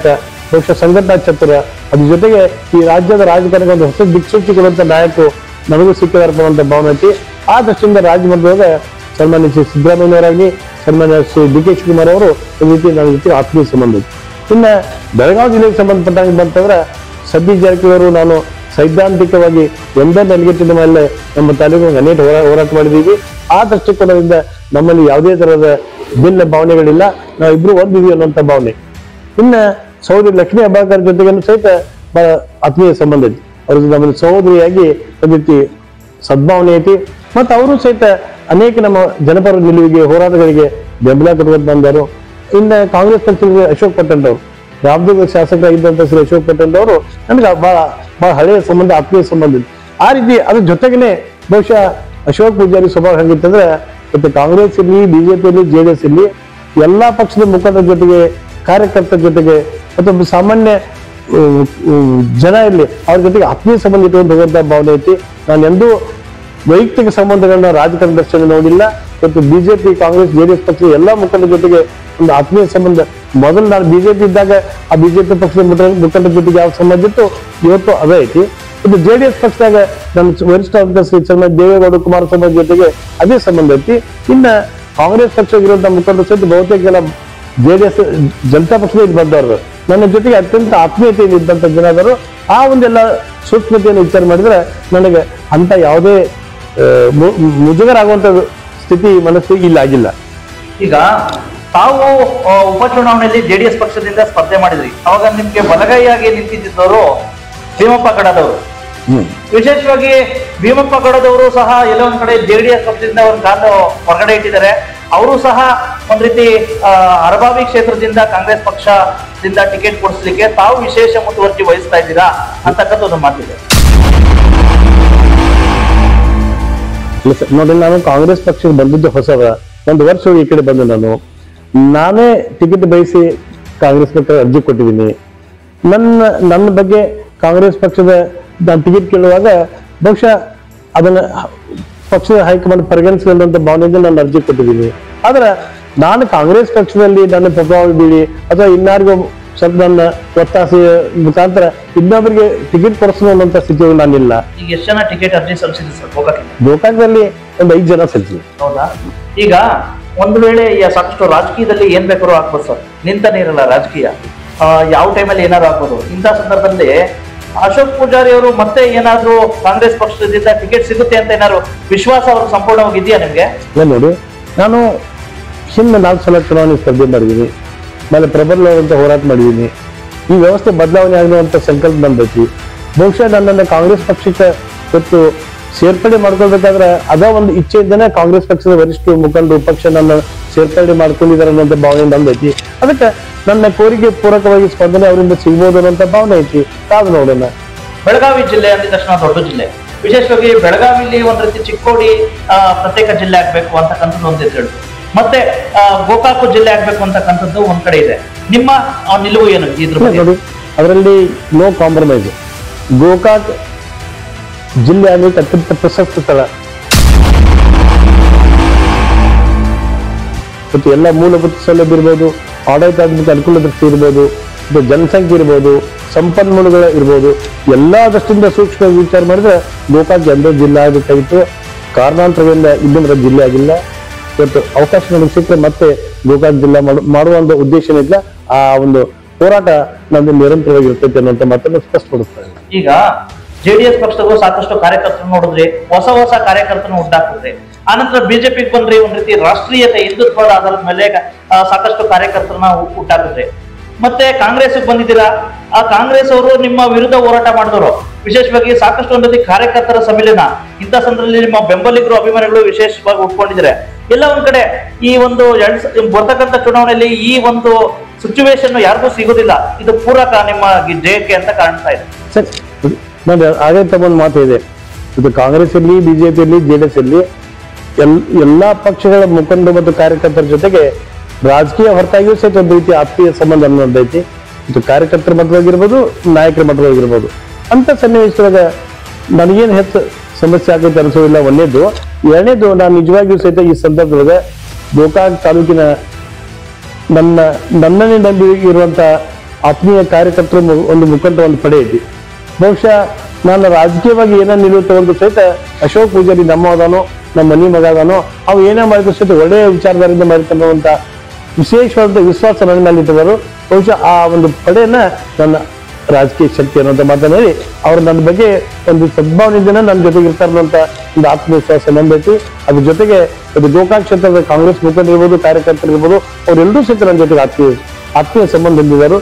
ಬಹುಶಃ ಸಂಘಟನಾ ಚತುರ ಅದ್ರ ಜೊತೆಗೆ ಈ ರಾಜ್ಯದ ರಾಜಕಾರಣಕ್ಕೆ ಒಂದು ಹೊಸ ದಿಕ್ಸೂಚಿ ಕೊಡುವಂತ ನಾಯಕರು ನನಗೂ ಸಿಕ್ಕಿದಾರೆ ಅನ್ನುವಂಥ ಭಾವನೆ ಐತಿ ಆ ದೃಷ್ಟಿಯಿಂದ ರಾಜಮಂಡ್ಲದಾಗ ಸನ್ಮಾನ್ಯ ಶ್ರೀ ಸಿದ್ದರಾಮಯ್ಯವರಾಗಲಿ ಸನ್ಮಾನ್ಯ ಶ್ರೀ ಡಿ ಕೆ ಶಿವಕುಮಾರ್ ಅವರು ಈ ರೀತಿ ನನ್ನ ಜೊತೆ ಆತ್ಮೀಯ ಸಂಬಂಧ ಐತಿ ಇನ್ನ ಬೆಳಗಾವಿ ಜಿಲ್ಲೆಗೆ ಸಂಬಂಧಪಟ್ಟಂಗೆ ಬಂತಂದ್ರೆ ಸತೀಶ್ ಜಾರಕಿಹೊಳಿ ಅವರು ನಾನು ಸೈದ್ಧಾಂತಿಕವಾಗಿ ಒಂದೇ ನೆಲಗಟ್ಟಿನ ಮೇಲೆ ನಮ್ಮ ತಾಲೂಕಿಗೆ ಅನೇಕ ಹೋರಾ ಹೋರಾಟ ಮಾಡಿದೀವಿ ಆ ದೃಷ್ಟಿಕೋನದಿಂದ ನಮ್ಮಲ್ಲಿ ಯಾವುದೇ ತರಹದ ಭಿನ್ನ ಭಾವನೆಗಳಿಲ್ಲ ನಾವು ಇಬ್ರು ಒಂದಿದೀವಿ ಅನ್ನುವಂಥ ಭಾವನೆ ಇನ್ನ ಸಹೋದರಿ ಲಕ್ಷ್ಮೀ ಹೆಬ್ಬಾಳ್ಕರ್ ಜೊತೆಗೆ ಸಹಿತ ಬಹಳ ಆತ್ಮೀಯ ಸಂಬಂಧ ಐತಿ ಅವ್ರ ನಮ್ಮಲ್ಲಿ ಸಹೋದರಿಯಾಗಿ ಒಂದು ರೀತಿ ಸದ್ಭಾವನೆ ಐತಿ ಮತ್ತು ಅವರು ಸಹಿತ ಅನೇಕ ನಮ್ಮ ಜನಪರ ನಿಲುವಿಗೆ ಹೋರಾಟಗಳಿಗೆ ಬೆಂಬಲ ಕೊಡುವಂತ ಬಂದರು ಇನ್ನ ಕಾಂಗ್ರೆಸ್ ಪಕ್ಷದ ಅಶೋಕ್ ಪಟ್ಟಣ್ ಅವರು ರಾಮದುರ್ಗ ಶಾಸಕರಾಗಿದ್ದಂತ ಶ್ರೀ ಅಶೋಕ್ ಪಟ್ಟಣ್ ಅವರು ನನಗೆ ಬಹಳ ಬಹಳ ಹಳೆಯ ಸಂಬಂಧ ಆತ್ಮೀಯ ಸಂಬಂಧ ಇದೆ ಆ ರೀತಿ ಅದ್ರ ಜೊತೆಗೇನೆ ಬಹುಶಃ ಅಶೋಕ್ ಪೂಜಾರಿ ಸ್ವಭಾವ ಹೆಂಗಿತ್ತಂದ್ರೆ ಇವತ್ತು ಕಾಂಗ್ರೆಸ್ ಇರಲಿ ಬಿಜೆಪಿ ಜೆ ಡಿ ಎಸ್ ಇರಲಿ ಎಲ್ಲಾ ಪಕ್ಷದ ಮುಖಂಡರ ಜೊತೆಗೆ ಕಾರ್ಯಕರ್ತರ ಜೊತೆಗೆ ಮತ್ತು ಒಬ್ಬ ಸಾಮಾನ್ಯ ಉ- ಉ- ಜನ ಇರಲಿ ಅವ್ರ ಜೊತೆಗೆ ಆತ್ಮೀಯ ಸಂಬಂಧ ಇಟ್ಟುಕೊಂಡು ಹೋಗುವಂತ ಭಾವನೆ ಐತಿ ನಾನು ಎಂದೂ ವೈಯಕ್ತಿಕ ಸಂಬಂಧಗಳನ್ನ ರಾಜಕಾರಣ ದರ್ಶನ ನೋಡಿಲ್ಲ ಮತ್ತು ಬಿಜೆಪಿ ಕಾಂಗ್ರೆಸ್ ಜೆಡಿಎಸ್ ಪಕ್ಷದ ಎಲ್ಲಾ ಮುಖಂಡರ ಜೊತೆಗೆ ಒಂದು ಆತ್ಮೀಯ ಸಂಬಂಧ ಮೊದಲು ನಾನು ಬಿಜೆಪಿ ಇದ್ದಾಗ ಆ ಬಿಜೆಪಿ ಪಕ್ಷದ ಮುಖಂಡ ಮುಖಂಡರ ಜೊತೆಗೆ ಯಾವ ಸಂಬಂಧ ಇತ್ತು ಇವತ್ತು ಅದೇ ಐತಿ ಇದು ಜೆಡಿಎಸ್ ಪಕ್ಷದಾಗ ನಮ್ಮ ವರಿಷ್ಠ ಅಂತ ಶ್ರೀ ಚಂದ್ರ ದೇವೇಗೌಡ ಕುಮಾರಸ್ವಾಮಿ ಜೊತೆಗೆ ಅದೇ ಸಂಬಂಧ ಐತಿ ಇನ್ನ ಕಾಂಗ್ರೆಸ್ ಪಕ್ಷವಿರುವಂತಹ ಮುಖಂಡರು ಸಹಿತ ಬಹುತೇಕ ಎಲ್ಲ ಜೆಡಿಎಸ್ ಜನತಾ ಪಕ್ಷದ ಇಲ್ಲಿ ಬಂದವರು ನನ್ನ ಜೊತೆಗೆ ಅತ್ಯಂತ ಆತ್ಮೀಯತೆಯಿಂದ ಇದ್ದಂತ ಜನ ಆದರು ಆ ಒಂದೆಲ್ಲ ಸೂಕ್ಷ್ಮತೆಯನ್ನು ವಿಚಾರ ಮಾಡಿದ್ರೆ ನನಗೆ ಅಂತ ಯಾವುದೇ ಆ, ಮು- ಮುಜುಗರ ಆಗುವಂತ ಸ್ಥಿತಿ ಮನಸ್ಸಿಗೆ ಇಲ್ಲ ಆಗಿಲ್ಲ ಈಗ ತಾವು ಆ, ಉಪಚುನಾವಣೆಯಲ್ಲಿ ಜೆಡಿಎಸ್ ಪಕ್ಷದಿಂದ ಸ್ಪರ್ಧೆ ಮಾಡಿದ್ರಿ ಅವಾಗ ನಿಮ್ಗೆ ಬಲಗೈಯಾಗಿ ನಿಂತಿದ್ದವರು ಭೀಮಪ್ಪ ಗಡದವರು ವಿಶೇಷವಾಗಿ ಭೀಮಪ್ಪ ಗಡದವರು ಸಹ ಎಲ್ಲೋ ಒಂದ್ ಕಡೆ ಜೆಡಿಎಸ್ ಪಕ್ಷದಿಂದ ಒಂದು ಕಾಲು ಹೊರಗಡೆ ಇಟ್ಟಿದ್ದಾರೆ ಅವರು ಸಹ ಒಂದ್ ರೀತಿ ಆ, ಅರಬಾವಿ ಕ್ಷೇತ್ರದಿಂದ ಕಾಂಗ್ರೆಸ್ ಪಕ್ಷದಿಂದ ಟಿಕೆಟ್ ಕೊಡಿಸ್ಲಿಕ್ಕೆ ತಾವು ವಿಶೇಷ ಮುತುವರ್ಜಿ ವಹಿಸ್ತಾ ಇದ್ದೀರಾ ಅಂತಕ್ಕಂಥ ಒಂದು ಮಾತಿದೆ ಇಲ್ಲ ಸರ್, ನೋಡಿ ನಾನು ಕಾಂಗ್ರೆಸ್ ಪಕ್ಷಕ್ಕೆ ಬಂದಿದ್ದು ಹೊಸದ ಒಂದು ವರ್ಷ ಈ ಕಡೆ ಬಂದೆ ನಾನು ನಾನೇ ಟಿಕೆಟ್ ಬಯಸಿ ಕಾಂಗ್ರೆಸ್ ಪಕ್ಷ ಅರ್ಜಿ ಕೊಟ್ಟಿದ್ದೀನಿ ನನ್ನ ನನ್ನ ಬಗ್ಗೆ ಕಾಂಗ್ರೆಸ್ ಪಕ್ಷದ ನಾನು ಟಿಕೆಟ್ ಕೇಳುವಾಗ ಬಹುಶಃ ಅದನ್ನ ಪಕ್ಷದ ಹೈಕಮಾಂಡ್ ಪರಿಗಣಿಸಿದಂತ ಭಾವನೆಯಿಂದ ನಾನು ಅರ್ಜಿ ಕೊಟ್ಟಿದ್ದೀನಿ ಆದ್ರೆ ನಾನು ಕಾಂಗ್ರೆಸ್ ಪಕ್ಷದಲ್ಲಿ ನನ್ನ ಪ್ರಭಾವ ಬೀಳಿ ಅಥವಾ ಇನ್ನಾರಿಗೂ ಸ್ವಲ್ಪ ನನ್ನ ಒತ್ತಾಸೆಯ ಮುಖಾಂತರ ಇನ್ನೊಬ್ಬರಿಗೆ ಟಿಕೆಟ್ ಕೊಡಿಸೋ ಅನ್ನೋಂಥ ಸ್ಥಿತಿಯಲ್ಲಿ ನಾನಿಲ್ಲ ಈಗ ಎಷ್ಟು ಜನ ಟಿಕೆಟ್ ಅರ್ಜಿ ಸಲ್ಲಿಸಿದ್ರು ಸರ್ ಗೋಕಾಕಿಂದ ಗೋಕಾಕದಲ್ಲಿ ಒಂದು ಐದು ಜನ ಸಲ್ಲಿಸಿದ್ರು ಹೌದಾ ಈಗ ಒಂದು ವೇಳೆ ಈ ಸಾಕಷ್ಟು ರಾಜಕೀಯದಲ್ಲಿ ಏನ್ ಬೇಕಾದ್ರೂ ಆಗ್ಬೋದು ಸರ್ ನಿಂತಾನೆ ಇರಲ್ಲ ರಾಜಕೀಯ ಆ, ಯಾವ ಟೈಮಲ್ಲಿ ಏನಾದ್ರು ಆಗ್ಬೋದು ಇಂಥ ಸಂದರ್ಭದಲ್ಲಿ ಅಶೋಕ್ ಪೂಜಾರಿ ಅವರು ಮತ್ತೆ ಏನಾದ್ರು ಕಾಂಗ್ರೆಸ್ ಪಕ್ಷದಿಂದ ಟಿಕೆಟ್ ಸಿಗುತ್ತೆ ಅಂತ ಏನಾದ್ರು ವಿಶ್ವಾಸ ಅವ್ರಿಗೆ ಸಂಪೂರ್ಣವಾಗಿ ಇದೆಯಾ ನಿಮ್ಗೆ ಏನ್ ನೋಡಿ ನಾನು ಹಿಂದೆ ನಾಲ್ಕು ಸಲ ಚುನಾವಣೆ ಸ್ಪರ್ಧೆ ಮಾಡಿದ್ದೀನಿ ಆಮೇಲೆ ಪ್ರಬಲವಾದಂಥ ಹೋರಾಟ ಮಾಡಿದ್ದೀನಿ ಈ ವ್ಯವಸ್ಥೆ ಬದಲಾವಣೆ ಆಗುವಂತ ಸಂಕಲ್ಪ ಬಂದೈತಿ ಬಹುಶಃ ನನ್ನನ್ನು ಕಾಂಗ್ರೆಸ್ ಪಕ್ಷಕ್ಕೆ ಇವತ್ತು ಸೇರ್ಪಡೆ ಮಾಡ್ಕೊಳ್ಬೇಕಾದ್ರೆ ಅದ ಒಂದು ಇಚ್ಛೆಯಿಂದನೇ ಕಾಂಗ್ರೆಸ್ ಪಕ್ಷದ ವರಿಷ್ಠ ಮುಖಂಡರು ಪಕ್ಷ ನನ್ನ ಸೇರ್ಪಡೆ ಮಾಡ್ಕೊಂಡಿದ್ದಾರೆ ಅನ್ನೋಂಥ ಭಾವನೆ ಬಂದೈತಿ ಅದಕ್ಕೆ ನನ್ನ ಕೋರಿಕೆ ಪೂರಕವಾಗಿ ಸ್ಪಂದನೆ ಅವರಿಂದ ಸಿಗ್ಬೋದು ಅನ್ನೋಂಥ ಭಾವನೆ ಐತಿ ಕಾದು ನೋಡೋಣ ಬೆಳಗಾವಿ ಜಿಲ್ಲೆ ಅಂದ ತಕ್ಷಣ ದೊಡ್ಡ ಜಿಲ್ಲೆ ವಿಶೇಷವಾಗಿ ಬೆಳಗಾವಿಲಿ ಒಂದ್ ರೀತಿ ಚಿಕ್ಕೋಡಿ ಆ, ಪ್ರತ್ಯೇಕ ಜಿಲ್ಲೆ ಆಗ್ಬೇಕು ಅಂತಕ್ಕಂಥದ್ದು ಒಂದು ಹೇಳುದು ಮತ್ತೆ ಆ, ಗೋಕಾಕು ಜಿಲ್ಲೆ ಆಗ್ಬೇಕು ಅಂತಕ್ಕಂಥದ್ದು ಒಂದ್ ಕಡೆ ಇದೆ ನಿಮ್ಮ ಆ, ನಿಲುವು ಏನು ಇದ್ರ ಬಗ್ಗೆ ನೋಡಿ ಅದರಲ್ಲಿ ನೋ ಕಾಂಪ್ರಮೈಸ್ ಗೋಕಾಕ್ ಜಿಲ್ಲೆ ಆಗಲಿಕ್ಕೆ ಅತ್ಯಂತ ಪ್ರಶಸ್ತ ಸ್ಥಳ ಮತ್ತು ಎಲ್ಲ ಮೂಲಭೂತ ಸೌಲಭ್ಯ ಇರ್ಬೋದು ಆಡಳಿತಾತ್ಮಕ ಅನುಕೂಲ ದೃಷ್ಟಿ ಇರ್ಬೋದು ಮತ್ತು ಜನಸಂಖ್ಯೆ ಇರ್ಬೋದು ಸಂಪನ್ಮೂಲಗಳ ಇರ್ಬೋದು ಎಲ್ಲಾ ದೃಷ್ಟಿಯಿಂದ ಸೂಕ್ಷ್ಮ ವಿಚಾರ ಮಾಡಿದ್ರೆ ಗೋಕಾಕ್ ಎಂದೇ ಜಿಲ್ಲೆ ಆಗಬೇಕಾಗಿತ್ತು ಕಾರಣಾಂತರದಿಂದ ಇನ್ನೊಂದರ ಜಿಲ್ಲೆ ಆಗಿಲ್ಲ ಇವತ್ತು ಅವಕಾಶ ನನಗೆ ಸಿಕ್ಕರೆ ಮತ್ತೆ ಗೋಕಾಕ್ ಜಿಲ್ಲಾ ಮಾಡು ಮಾಡುವ ಒಂದು ಉದ್ದೇಶ ಏನಿಲ್ಲ ಆ ಒಂದು ಹೋರಾಟ ನಮ್ದು ನಿರಂತರವಾಗಿರ್ತೈತೆ ಅನ್ನುವಂಥ ಮಾತನ್ನು ಸ್ಪಷ್ಟಪಡಿಸ್ತಾರೆ ಈಗ ಜೆಡಿಎಸ್ ಪಕ್ಷದಲ್ಲೂ ಸಾಕಷ್ಟು ಕಾರ್ಯಕರ್ತರು ನೋಡಿದ್ರಿ ಹೊಸ ಹೊಸ ಕಾರ್ಯಕರ್ತರನ್ನು ಹುಟ್ಟಾಕಿದ್ರಿ ಆನಂತರ ಬಿಜೆಪಿಗೆ ಬಂದ್ರಿ ಒಂದ್ ರೀತಿ ರಾಷ್ಟ್ರೀಯತೆ ಹಿಂದುತ್ವದ ಆಧಾರದ ಮೇಲೆ ಆ, ಸಾಕಷ್ಟು ಕಾರ್ಯಕರ್ತರನ್ನ ಹು- ಹುಟ್ಟಾಕಿದ್ರಿ ಮತ್ತೆ ಕಾಂಗ್ರೆಸ್ ಬಂದಿದ್ದೀರಾ ಆ ಕಾಂಗ್ರೆಸ್ ಅವರು ನಿಮ್ಮ ವಿರುದ್ಧ ಹೋರಾಟ ಮಾಡಿದವರು ವಿಶೇಷವಾಗಿ ಸಾಕಷ್ಟು ಒಂದು ರೀತಿ ಕಾರ್ಯಕರ್ತರ ಸಮ್ಮಿಲನ ಇಂಥ ಸಂದರ್ಭದಲ್ಲಿ ನಿಮ್ಮ ಬೆಂಬಲಿಗರು ಅಭಿಮಾನಿಗಳು ವಿಶೇಷವಾಗಿ ಉಟ್ಕೊಂಡಿದ್ದಾರೆ ಎಲ್ಲ ಒಂದ್ ಕಡೆ ಈ ಒಂದು ಎರಡ್ ಸ- ಬರ್ತಕ್ಕಂಥ ಚುನಾವಣೆಯಲ್ಲಿ ಈ ಒಂದು ಸಿಚುವೇಶನ್ ಯಾರಿಗೂ ಸಿಗೋದಿಲ್ಲ ಇದು ಪೂರಕ ನಿಮ್ಮ ಗಿ- ಜಯಕ್ಕೆ ಅಂತ ಕಾಣ್ತಾ ಇದೆ ಸರಿ ನೋಡಿ ಹಾಗೆ ತಗೊಂಡು ಮಾತು ಇದೆ ಇದು ಕಾಂಗ್ರೆಸ್ ಇರಲಿ ಬಿಜೆಪಿ ಇರಲಿ ಜೆ ಡಿ ಎಸ್ ಇರಲಿ ಎಲ್ ಎಲ್ಲಾ ಪಕ್ಷಗಳ ಮುಖಂಡರು ಮತ್ತು ಕಾರ್ಯಕರ್ತರ ಜೊತೆಗೆ ರಾಜಕೀಯ ಹೊರತಾಗಿಯೂ ಸಹಿತ ಒಂದು ರೀತಿ ಆತ್ಮೀಯ ಸಂಬಂಧ ಅನ್ನೋದೈತಿ ಇದು ಕಾರ್ಯಕರ್ತರ ಮಟ್ಟವಾಗಿರ್ಬೋದು ನಾಯಕರ ಮಟ್ಟವಾಗಿರ್ಬೋದು ಅಂತ ಸನ್ನಿವೇಶದೊಳಗ ನನಗೇನು ಹೆಚ್ಚು ಸಮಸ್ಯೆ ಆಗೈತೆ ಅನಿಸೋದಿಲ್ಲ ಒಂದೇದು ಎರಡನೇದು ನಾನು ನಿಜವಾಗಿಯೂ ಸಹಿತ ಈ ಸಂದರ್ಭದೊಳಗೆ ಗೋಕಾಕ್ ತಾಲೂಕಿನ ನನ್ನ ನನ್ನನ್ನೇ ನಂಬಿ ಇರುವಂತ ಆತ್ಮೀಯ ಕಾರ್ಯಕರ್ತರು ಮು- ಒಂದು ಮುಖಂಡರ ಒಂದು ಪಡೆ ಐತಿ ಬಹುಶಃ ನಾನು ರಾಜಕೀಯವಾಗಿ ಏನೋ ನಿಲುವು ತಗೊಂಡು ಸಹಿತ ಅಶೋಕ್ ಪೂಜಾರಿ ನಮ್ಮ ಅದಾನೋ ನಮ್ಮ ಮನಿ ಮಗ ಅದಾನೋ ಅವು ಏನೇ ಮಾಡಿದ್ರು ಸಹಿತ ಒಳ್ಳೆಯ ವಿಚಾರಧಾರೆಯಿಂದ ಮಾಡಿಕೊಳ್ಳುವಂತ ವಿಶೇಷವಾದ ವಿಶ್ವಾಸ ನನ್ನ ಮೇಲೆ ಇಟ್ಟಿದ್ದಾರೆ ಬಹುಶಃ ಆ ಒಂದು ಪಡೆಯನ್ನ ನನ್ನ ರಾಜಕೀಯ ಶಕ್ತಿ ಅನ್ನುವಂಥ ಮಾತನಾಡಿ ಅವ್ರು ನನ್ನ ಬಗ್ಗೆ ಒಂದು ಸದ್ಭಾವನೆಯಿಂದ ನನ್ನ ಜೊತೆಗೆ ಇರ್ತಾರೆ ಅನ್ನೋಂಥ ಒಂದು ಆತ್ಮವಿಶ್ವಾಸ ನಂಬೈತಿ ಅದ್ರ ಜೊತೆಗೆ ಅದು ಗೋಕಾಕ್ ಕ್ಷೇತ್ರದ ಕಾಂಗ್ರೆಸ್ ಮುಖಂಡರಿರ್ಬೋದು ಕಾರ್ಯಕರ್ತರಿರ್ಬೋದು ಅವರೆಲ್ಲರೂ ಸಹಿತ ನನ್ನ ಜೊತೆಗೆ ಆತ್ಮೀಯ ಆತ್ಮೀಯ ಸಂಬಂಧ ಹೊಂದಿದ್ದಾರೆ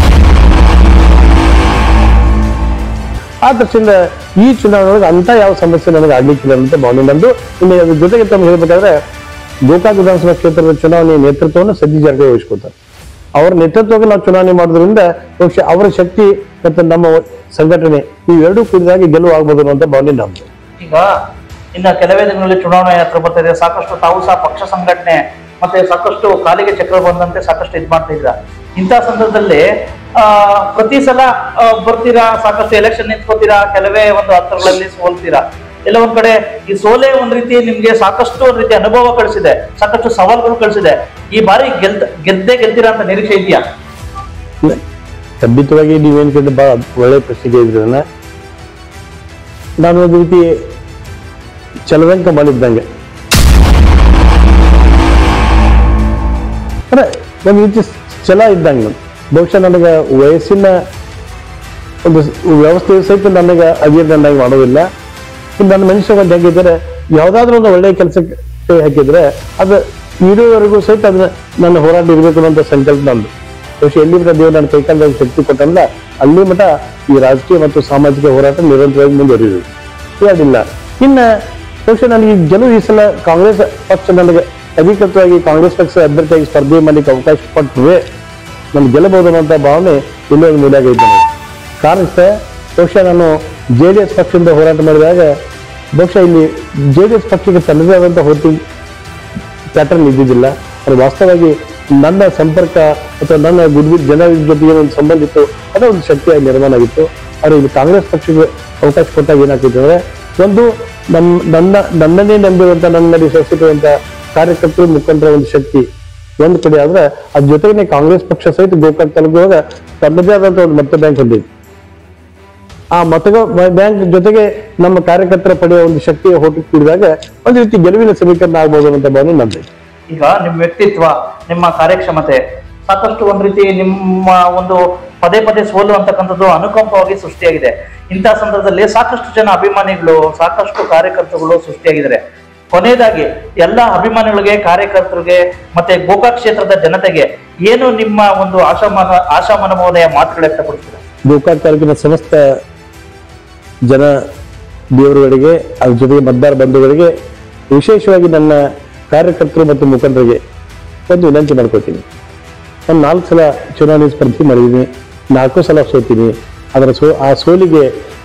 ಆ ದೃಷ್ಟಿಯಿಂದ ಈ ಚುನಾವಣೆಯೊಳಗೆ ಅಂತ ಯಾವ ಸಮಸ್ಯೆ ನನಗೆ ಆಗ್ಲಿಕ್ಕಿಲ್ಲ ಅಂತ ಭಾವನೆ ನಂದು ಇನ್ನು ಅದ್ರ ಜೊತೆಗೆ ತಮ್ಮ ಹೇಳ್ಬೇಕಾದ್ರೆ ಗೋಕಾಕ್ ವಿಧಾನಸಭಾ ಕ್ಷೇತ್ರದ ಚುನಾವಣೆ ನೇತೃತ್ವವನ್ನು ಸಜ್ಜಿ ಜಾರಕಿಹೊಳಿ ವಹಿಸ್ಕೊತಾರೆ ಅವರ ನೇತೃತ್ವಕ್ಕೆ ನಾವು ಚುನಾವಣೆ ಮಾಡೋದ್ರಿಂದ ಬಹುಶಃ ಅವರ ಶಕ್ತಿ ಮತ್ತು ನಮ್ಮ ಸಂಘಟನೆ ಇವೆರಡೂ ಕೂಡಿದಾಗಿ ಗೆಲುವು ಆಗ್ಬೋದು ಅನ್ನುವಂಥ ಭಾವನೆ ನಮ್ದು ಈಗ ಇನ್ನ ಕೆಲವೇ ದಿನಗಳಲ್ಲಿ ಚುನಾವಣೆ ಹತ್ರ ಬರ್ತಿದೆ ಸಾಕಷ್ಟು ತಾವು ಸಹ ಪಕ್ಷ ಸಂಘಟನೆ ಮತ್ತೆ ಸಾಕಷ್ಟು ಕಾಲಿಗೆ ಚಕ್ರ ಬಂದಂತೆ ಸಾಕಷ್ಟು ಇದ್ ಮಾಡ್ತಾ ಇದ್ರ ಇಂಥ ಸಂದರ್ಭದಲ್ಲಿ ಆ ಪ್ರತಿ ಸಲ ಆ, ಬರ್ತೀರಾ ಸಾಕಷ್ಟು ಎಲೆಕ್ಷನ್ ನಿಂತ್ಕೋತೀರಾ ಕೆಲವೇ ಒಂದು ಹತ್ತರಲ್ಲಿ ಸೋಲ್ತೀರಾ ಎಲ್ಲ ಒಂದ್ ಕಡೆ ಈ ಸೋಲೆ ಒಂದ್ ರೀತಿ ನಿಮ್ಗೆ ಸಾಕಷ್ಟು ಒಂದ್ ರೀತಿ ಅನುಭವ ಕಳಿಸಿದೆ ಸಾಕಷ್ಟು ಸವಾಲ್ಗಳು ಕಳಿಸಿದೆ ಈ ಬಾರಿ ಗೆಲ್ದ ಗೆದ್ದೇ ಗೆಲ್ತೀರಾ ಅಂತ ನಿರೀಕ್ಷೆ ಇದೆಯಾ ಇಲ್ಲ, ಖಂಡಿತವಾಗಿ ನೀವೇನ್ ಕೇಳಿದ್ರೆ ಬಹಳ ಒಳ್ಳೆ ಪ್ರಶ್ನೆ ಕೇಳಿದ್ರಿ ನನ್ನ ನಾನು ಒಂದು ರೀತಿ ಚಲವಂಕ ಮಾಡಿದ್ದಂಗೆ ಅಂದ್ರೆ ಒಂದು ರೀತಿ ಛಲ ಇದ್ದಂಗೆ ನಾನು ಬಹುಶಃ ನನಗೆ ವಯಸ್ಸಿನ ಒಂದು ಸ್- ವ್ಯವಸ್ಥೆ ಸಹಿತ ನನಗೆ ಅಧೀರ್ಣನ್ನಾಗಿ ಮಾಡೋದಿಲ್ಲ ಇನ್ನು ನನ್ನ ಮನುಷ್ಯ ಒಂದು ಹೇಗಿದ್ದಾರೆ ಯಾವುದಾದ್ರೂ ಒಂದು ಒಳ್ಳೆಯ ಕೆಲಸಕ್ಕೆ ಕೈ ಹಾಕಿದ್ರೆ ಅದು ಇರುವವರೆಗೂ ಸಹಿತ ಅದನ್ನ ನನ್ನ ಹೋರಾಟ ಇರಬೇಕು ಅನ್ನೋ ಸಂಕಲ್ಪ ನಂದು ಬಹುಶಃ ಎಲ್ಲಿ ಮಟ್ಟ ದೇವರು ನನ್ನ ಕೈಕಾಲದಲ್ಲಿ ಶಕ್ತಿ ಕೊಟ್ಟಲ್ಲ ಅಲ್ಲಿ ಮಟ್ಟ ಈ ರಾಜಕೀಯ ಮತ್ತು ಸಾಮಾಜಿಕ ಹೋರಾಟ ನಿರಂತರವಾಗಿ ಮುಂದುವರಿಬೇಕು ಹೇಳಿಲ್ಲ ಇನ್ನು ಬಹುಶಃ ನನಗೆ ಈ ಗೆಲುವು ಈ ಸಲ ಕಾಂಗ್ರೆಸ್ ಪಕ್ಷ ನನಗೆ ಅಧಿಕೃತವಾಗಿ ಕಾಂಗ್ರೆಸ್ ಪಕ್ಷ ಅಭ್ಯರ್ಥಿಯಾಗಿ ಸ್ಪರ್ಧೆ ಮಾಡಲಿಕ್ಕೆ ಅವಕಾಶ ಕೊಟ್ಟರೆ ನನ್ಗೆ ಗೆಲ್ಲಬಹುದು ಅನ್ನೋಂಥ ಭಾವನೆ ಇನ್ನೂ ಒಂದು ಮೂಲೆಯಾಗೈತೆ ನನಗೆ ಕಾರಣ ಇಷ್ಟೇ ಬಹುಶಃ ನಾನು ಜೆ ಡಿ ಎಸ್ ಪಕ್ಷದಿಂದ ಹೋರಾಟ ಮಾಡಿದಾಗ ಬಹುಶಃ ಇಲ್ಲಿ ಜೆ ಡಿ ಎಸ್ ಪಕ್ಷಕ್ಕೆ ತನ್ನದೇ ಆದಂಥ ಹೋರ್ಟಿಂಗ್ ಪ್ಯಾಟರ್ನ್ ಇದ್ದಿದ್ದಿಲ್ಲ ಅದು ವಾಸ್ತವವಾಗಿ ನನ್ನ ಸಂಪರ್ಕ ಅಥವಾ ನನ್ನ ಗುಡ್ ಜನರ ಜೊತೆಗೆ ಒಂದು ಸಂಬಂಧ ಇತ್ತು ಅದೇ ಒಂದು ಶಕ್ತಿಯಾಗಿ ನಿರ್ಮಾಣ ಆಗಿತ್ತು ಆದರೆ ಇಲ್ಲಿ ಕಾಂಗ್ರೆಸ್ ಪಕ್ಷಕ್ಕೆ ಅವಕಾಶ ಕೊಟ್ಟಾಗ ಏನಾಗ್ತಿತ್ತು ಅಂದ್ರೆ ಒಂದು ನಮ್ಮ ನನ್ನ ನನ್ನನ್ನೇ ನಂಬಿರುವಂತ ನನ್ನಲ್ಲಿ ವಿಶ್ವಸಿರುವಂತ ಕಾರ್ಯಕರ್ತರು ಮುಖಂಡರ ಒಂದು ಶಕ್ತಿ ಒಂದು ಕಡೆ ಆದ್ರೆ ಅದ್ರ ಜೊತೆಗೆ ಕಾಂಗ್ರೆಸ್ ಪಕ್ಷ ಸಹಿತ ಗೋಕಾಕ್ ತಾಲೂಕಿನೊಳಗ ತನ್ನದೇ ಆದಂತ ಒಂದು ಮತ ಬ್ಯಾಂಕ್ ಹೊಂದಿದೆ ಆ ಮತಗಳ ಬ್ಯಾಂಕ್ ಜೊತೆಗೆ ನಮ್ಮ ಕಾರ್ಯಕರ್ತರ ಪಡೆಯುವ ಒಂದು ಶಕ್ತಿಯ ಹೋಟು ಕೂಡಿದಾಗ ಒಂದು ರೀತಿ ಗೆಲುವಿನ ಸಮೀಕರಣ ಆಗ್ಬೋದು ಅಂತ ಭಾವನೆ ನಂದೈತೆ ಈಗ ನಿಮ್ಮ ವ್ಯಕ್ತಿತ್ವ ನಿಮ್ಮ ಕಾರ್ಯಕ್ಷಮತೆ ಸಾಕಷ್ಟು ಒಂದ್ ರೀತಿ ನಿಮ್ಮ ಒಂದು ಪದೇ ಪದೇ ಸೋಲು ಅಂತಕ್ಕಂಥದ್ದು ಅನುಕಂಪವಾಗಿ ಸೃಷ್ಟಿಯಾಗಿದೆ ಇಂಥ ಸಂದರ್ಭದಲ್ಲಿ ಸಾಕಷ್ಟು ಜನ ಅಭಿಮಾನಿಗಳು ಸಾಕಷ್ಟು ಕಾರ್ಯಕರ್ತರುಗಳು ಸೃಷ್ಟಿಯಾಗಿದ್ದಾರೆ ಕೊನೆಯದಾಗಿ ಎಲ್ಲ ಅಭಿಮಾನಿಗಳಿಗೆ ಕಾರ್ಯಕರ್ತರಿಗೆ ಮತ್ತೆ ಗೋಕಾಕ್ ಕ್ಷೇತ್ರದ ಜನತೆಗೆ ಏನು ನಿಮ್ಮ ಒಂದು ಆಶಾಮಾನ ಆಶಾಮನಮೋದಯ ಮಾತುಗಳು ವ್ಯಕ್ತಪಡಿಸ್ತಾರೆ ಗೋಕಾಕ್ ತಾಲೂಕಿನ ಸಮಸ್ತ ಜನ ದೇವರುಗಳಿಗೆ ಅದ್ರ ಜೊತೆಗೆ ಮತದಾರ ಬಂಧುಗಳಿಗೆ ವಿಶೇಷವಾಗಿ ನನ್ನ ಕಾರ್ಯಕರ್ತರು ಮತ್ತು ಮುಖಂಡರಿಗೆ ಒಂದು ವಿನಂತಿ ಮಾಡ್ಕೋತೀನಿ ನಾನು ನಾಲ್ಕು ಸಲ ಚುನಾವಣೆ ಸ್ಪರ್ಧೆ ಮಾಡಿದ್ದೀನಿ ನಾಲ್ಕು ಸಲ ಸೋತೀನಿ ಅದರ ಸೋ ಆ ಸೋಲಿಗೆ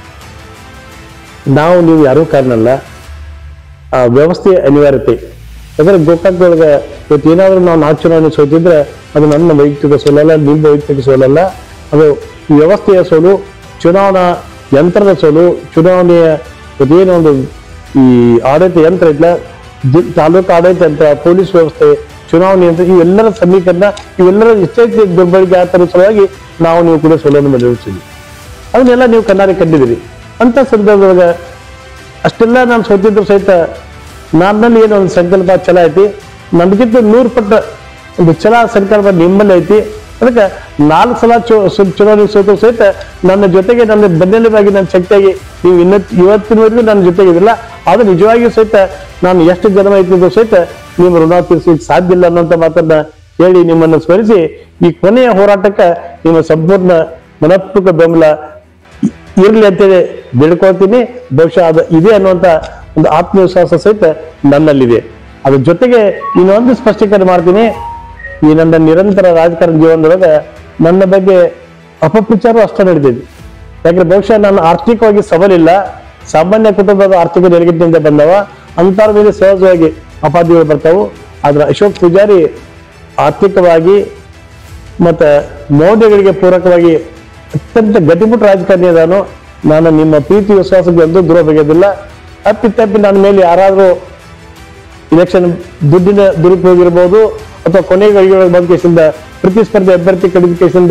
ನಾವು ನೀವು ಯಾರೂ ಕಾರಣ ಅಲ್ಲ ಆ ವ್ಯವಸ್ಥೆಯ ಅನಿವಾರ್ಯತೆ ಯಾಕಂದ್ರೆ ಗೋಕಾಕ್ದೊಳಗೆ ಇವತ್ತು ಏನಾದರೂ ನಾವು ನಾಲ್ಕು ಚುನಾವಣೆ ಸೋತಿದ್ರೆ ಅದು ನನ್ನ ವೈಯಕ್ತಿಕ ಸೋಲಲ್ಲ ನಿಮ್ಮ ವೈಯಕ್ತಿಕ ಸೋಲಲ್ಲ ಅದು ವ್ಯವಸ್ಥೆಯ ಸೋಲು ಚುನಾವಣಾ ಯಂತ್ರದ ಸೋಲು ಚುನಾವಣೆಯ ಏನು ಒಂದು ಈ ಆಡಳಿತ ಯಂತ್ರ ಇಲ್ಲ ಜಿ- ತಾಲೂಕು ಆಡಳಿತ ಯಂತ್ರ ಪೊಲೀಸ್ ವ್ಯವಸ್ಥೆ ಚುನಾವಣೆ ಯಂತ್ರ ಇವೆಲ್ಲರ ಸಮೀಕರಣ ಇವೆಲ್ಲರ ಎಷ್ಟೈತಿ ದುರ್ಬಳಕೆ ಆ ಥರದ ಸಲುವಾಗಿ ನಾವು ನೀವು ಕೂಡ ಸೋಲನ್ನು ಮಾಡಿರ್ತೀವಿ ಅದನ್ನೆಲ್ಲ ನೀವು ಕಣ್ಣಾರೆ ಕಂಡಿದ್ದೀರಿ ಅಂತ ಸಂದರ್ಭದೊಳಗೆ ಅಷ್ಟೆಲ್ಲ ನಾನು ಸೋತಿದ್ರು ಸಹಿತ ನನ್ನಲ್ಲಿ ಏನೋ ಒಂದು ಸಂಕಲ್ಪ ಛಲ ಐತಿ ನನಗಿಂತ ನೂರು ಪಟ್ಟ ಒಂದು ಛಲ ಸಂಕಲ್ಪ ನಿಮ್ಮಲ್ಲಿ ಐತಿ ಅದಕ್ಕೆ ನಾಲ್ಕು ಸಲ ಚು ಸು- ಚುನಾವಣೆ ಸೋತು ಸಹಿತ ನನ್ನ ಜೊತೆಗೆ ನನ್ನ ಬೆನ್ನೆಲುಬಾಗಿ ನನ್ನ ಶಕ್ತಿಯಾಗಿ ನೀವು ಇನ್ನ ಇವತ್ತಿನವರೆಗೂ ನನ್ನ ಜೊತೆಗೆ ಇದಿಲ್ಲ ಆದ್ರೆ ನಿಜವಾಗಿಯೂ ಸಹಿತ ನಾನು ಎಷ್ಟು ಜನ್ಮ ಐತಿದ್ರು ಸಹಿತ ನಿಮ್ಮ ಋಣ ತೀರಿಸಲಿಕ್ಕೆ ಸಾಧ್ಯ ಇಲ್ಲ ಅನ್ನೋಂಥ ಮಾತನ್ನ ಹೇಳಿ ನಿಮ್ಮನ್ನು ಸ್ಮರಿಸಿ ಈ ಕೊನೆಯ ಹೋರಾಟಕ್ಕೆ ನಿಮ್ಮ ಸಂಪೂರ್ಣ ಮನಪೂರ್ವಕ ಬೆಂಬಲ ಇರ್ಲಿ ಅಂತೇಳಿ ಬೇಡ್ಕೊಳ್ತೀನಿ ಬಹುಶಃ ಅದು ಇದೆ ಅನ್ನುವಂತ ಒಂದು ಆತ್ಮವಿಶ್ವಾಸ ಸಹಿತ ನನ್ನಲ್ಲಿದೆ ಅದ್ರ ಜೊತೆಗೆ ಇನ್ನೊಂದು ಸ್ಪಷ್ಟೀಕರಣ ಮಾಡ್ತೀನಿ ಈ ನನ್ನ ನಿರಂತರ ರಾಜಕಾರಣ ಜೀವನದೊಳಗೆ ನನ್ನ ಬಗ್ಗೆ ಅಪಪ್ರಚಾರ ಅಷ್ಟೇ ನಡೆದಿದೆ ಯಾಕಂದ್ರೆ ಬಹುಶಃ ನಾನು ಆರ್ಥಿಕವಾಗಿ ಸಬಲಿಲ್ಲ ಸಾಮಾನ್ಯ ಕುಟುಂಬದ ಆರ್ಥಿಕ ನೆಲೆಗಟ್ಟಿನಿಂದ ಬಂದವ ಅಂತರ ಮೇಲೆ ಸಹಜವಾಗಿ ಅಪಾದಿಗಳು ಬರ್ತಾವು ಆದ್ರೆ ಅಶೋಕ್ ಪೂಜಾರಿ ಆರ್ಥಿಕವಾಗಿ ಮತ್ತೆ ಮೌಲ್ಯಗಳಿಗೆ ಪೂರಕವಾಗಿ ಅತ್ಯಂತ ಗಟ್ಟಿಮುಟ್ಟ ರಾಜಕಾರಣಿ ಅದಾನು ನಾನು ನಿಮ್ಮ ಪ್ರೀತಿ ವಿಶ್ವಾಸಕ್ಕೆ ಎಂದೂ ದೂರ ಬಗೆಯೋದಿಲ್ಲ ಅಪ್ಪಿತಪ್ಪಿ ನನ್ನ ಮೇಲೆ ಯಾರಾದರೂ ಇಲೆಕ್ಷನ್ ದುಡ್ಡಿನ ದುರುಪಯೋಗ ಇರ್ಬೋದು ಅಥವಾ ಕೊನೆಗೆ ಬಂದ ಕೇಸಿಂದ ಪ್ರತಿಸ್ಪರ್ಧಿ ಅಭ್ಯರ್ಥಿ ಕಡಿದ ಕೇಸಿಂದ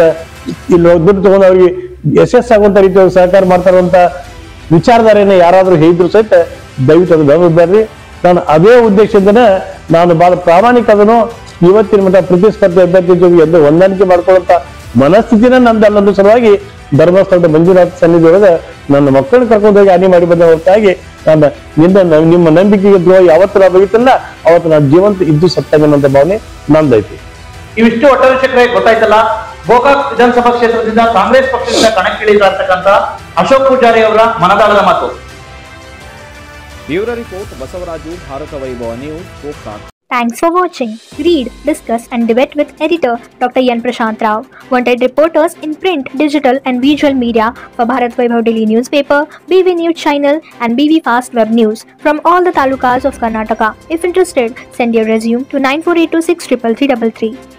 ಇಲ್ಲಿ ದುಡ್ಡು ತಗೊಂಡು ಅವ್ರಿಗೆ ಯಶಸ್ಸಾಗುವಂತ ರೀತಿ ಸಹಕಾರ ಮಾಡ್ತಾರಂತ ವಿಚಾರಧಾರೆನ ಯಾರಾದ್ರೂ ಹೇಳಿದ್ರು ಸಹಿತ ದಯವಿಟ್ಟು ಅದು ಗಮನಿಸಬೇಡ್ರಿ ನಾನು ಅದೇ ಉದ್ದೇಶದಿಂದನೇ ನಾನು ಬಹಳ ಪ್ರಾಮಾಣಿಕ ಅದನ್ನು ಇವತ್ತಿನ ಮಟ್ಟ ಪ್ರತಿಸ್ಪರ್ಧಿ ಅಭ್ಯರ್ಥಿ ಜೊತೆಗೆ ಎಂದು ಹೊಂದಾಣಿಕೆ ಮಾಡ್ಕೊಳ್ಳುವಂತ ಮನಸ್ಥಿತಿನ ನಂದು ಅನ್ನೋದು ಸಲುವಾಗಿ ಧರ್ಮಸ್ಥಳದ ಮಂಜುನಾಥ ಸನ್ನಿಧಿ ಒಳಗೆ ನನ್ನ ಮಕ್ಕಳನ್ನ ಕರ್ಕೊಂಡು ಹೋಗಿ ಹಾನಿ ಮಾಡಿ ಬಂದ ಹೊರತಾಗಿ ನಾನು ನಿನ್ನ ನಿಮ್ಮ ನಂಬಿಕೆಗೆ ದ್ರೋಹ ಯಾವತ್ತು ನಾವು ಬಗಿತಲ್ಲ ಅವತ್ತು ನಾನು ಜೀವಂತ ಇದ್ದು ಸತ್ತಂಗನಂತ ಭಾವನೆ ನಂದೈತಿ ಇವಿಷ್ಟು ಒಟ್ಟ ವೀಕ್ಷಕರೇ ಗೊತ್ತಾಯ್ತಲ್ಲ ಗೋಕಾಕ್ ವಿಧಾನಸಭಾ ಕ್ಷೇತ್ರದಿಂದ ಕಾಂಗ್ರೆಸ್ ಪಕ್ಷದಿಂದ ಕಣಕ್ಕಿಳಿದಿರ್ತಕ್ಕಂಥ ಅಶೋಕ್ ಪೂಜಾರಿ ಅವರ ಮನದಾಳದ ಮಾತು bureau report Basavaraju Bharat Vaibhav news Gokak Thanks for watching. Read, discuss, and debate with editor Dr. Yan Prashant Rao. Wanted reporters in print, digital, and visual media for Bharat Vaibhav Daily newspaper, BV News channel, and BV Fast Web News from all the talukas of Karnataka. If interested, send your resume to 9482633333.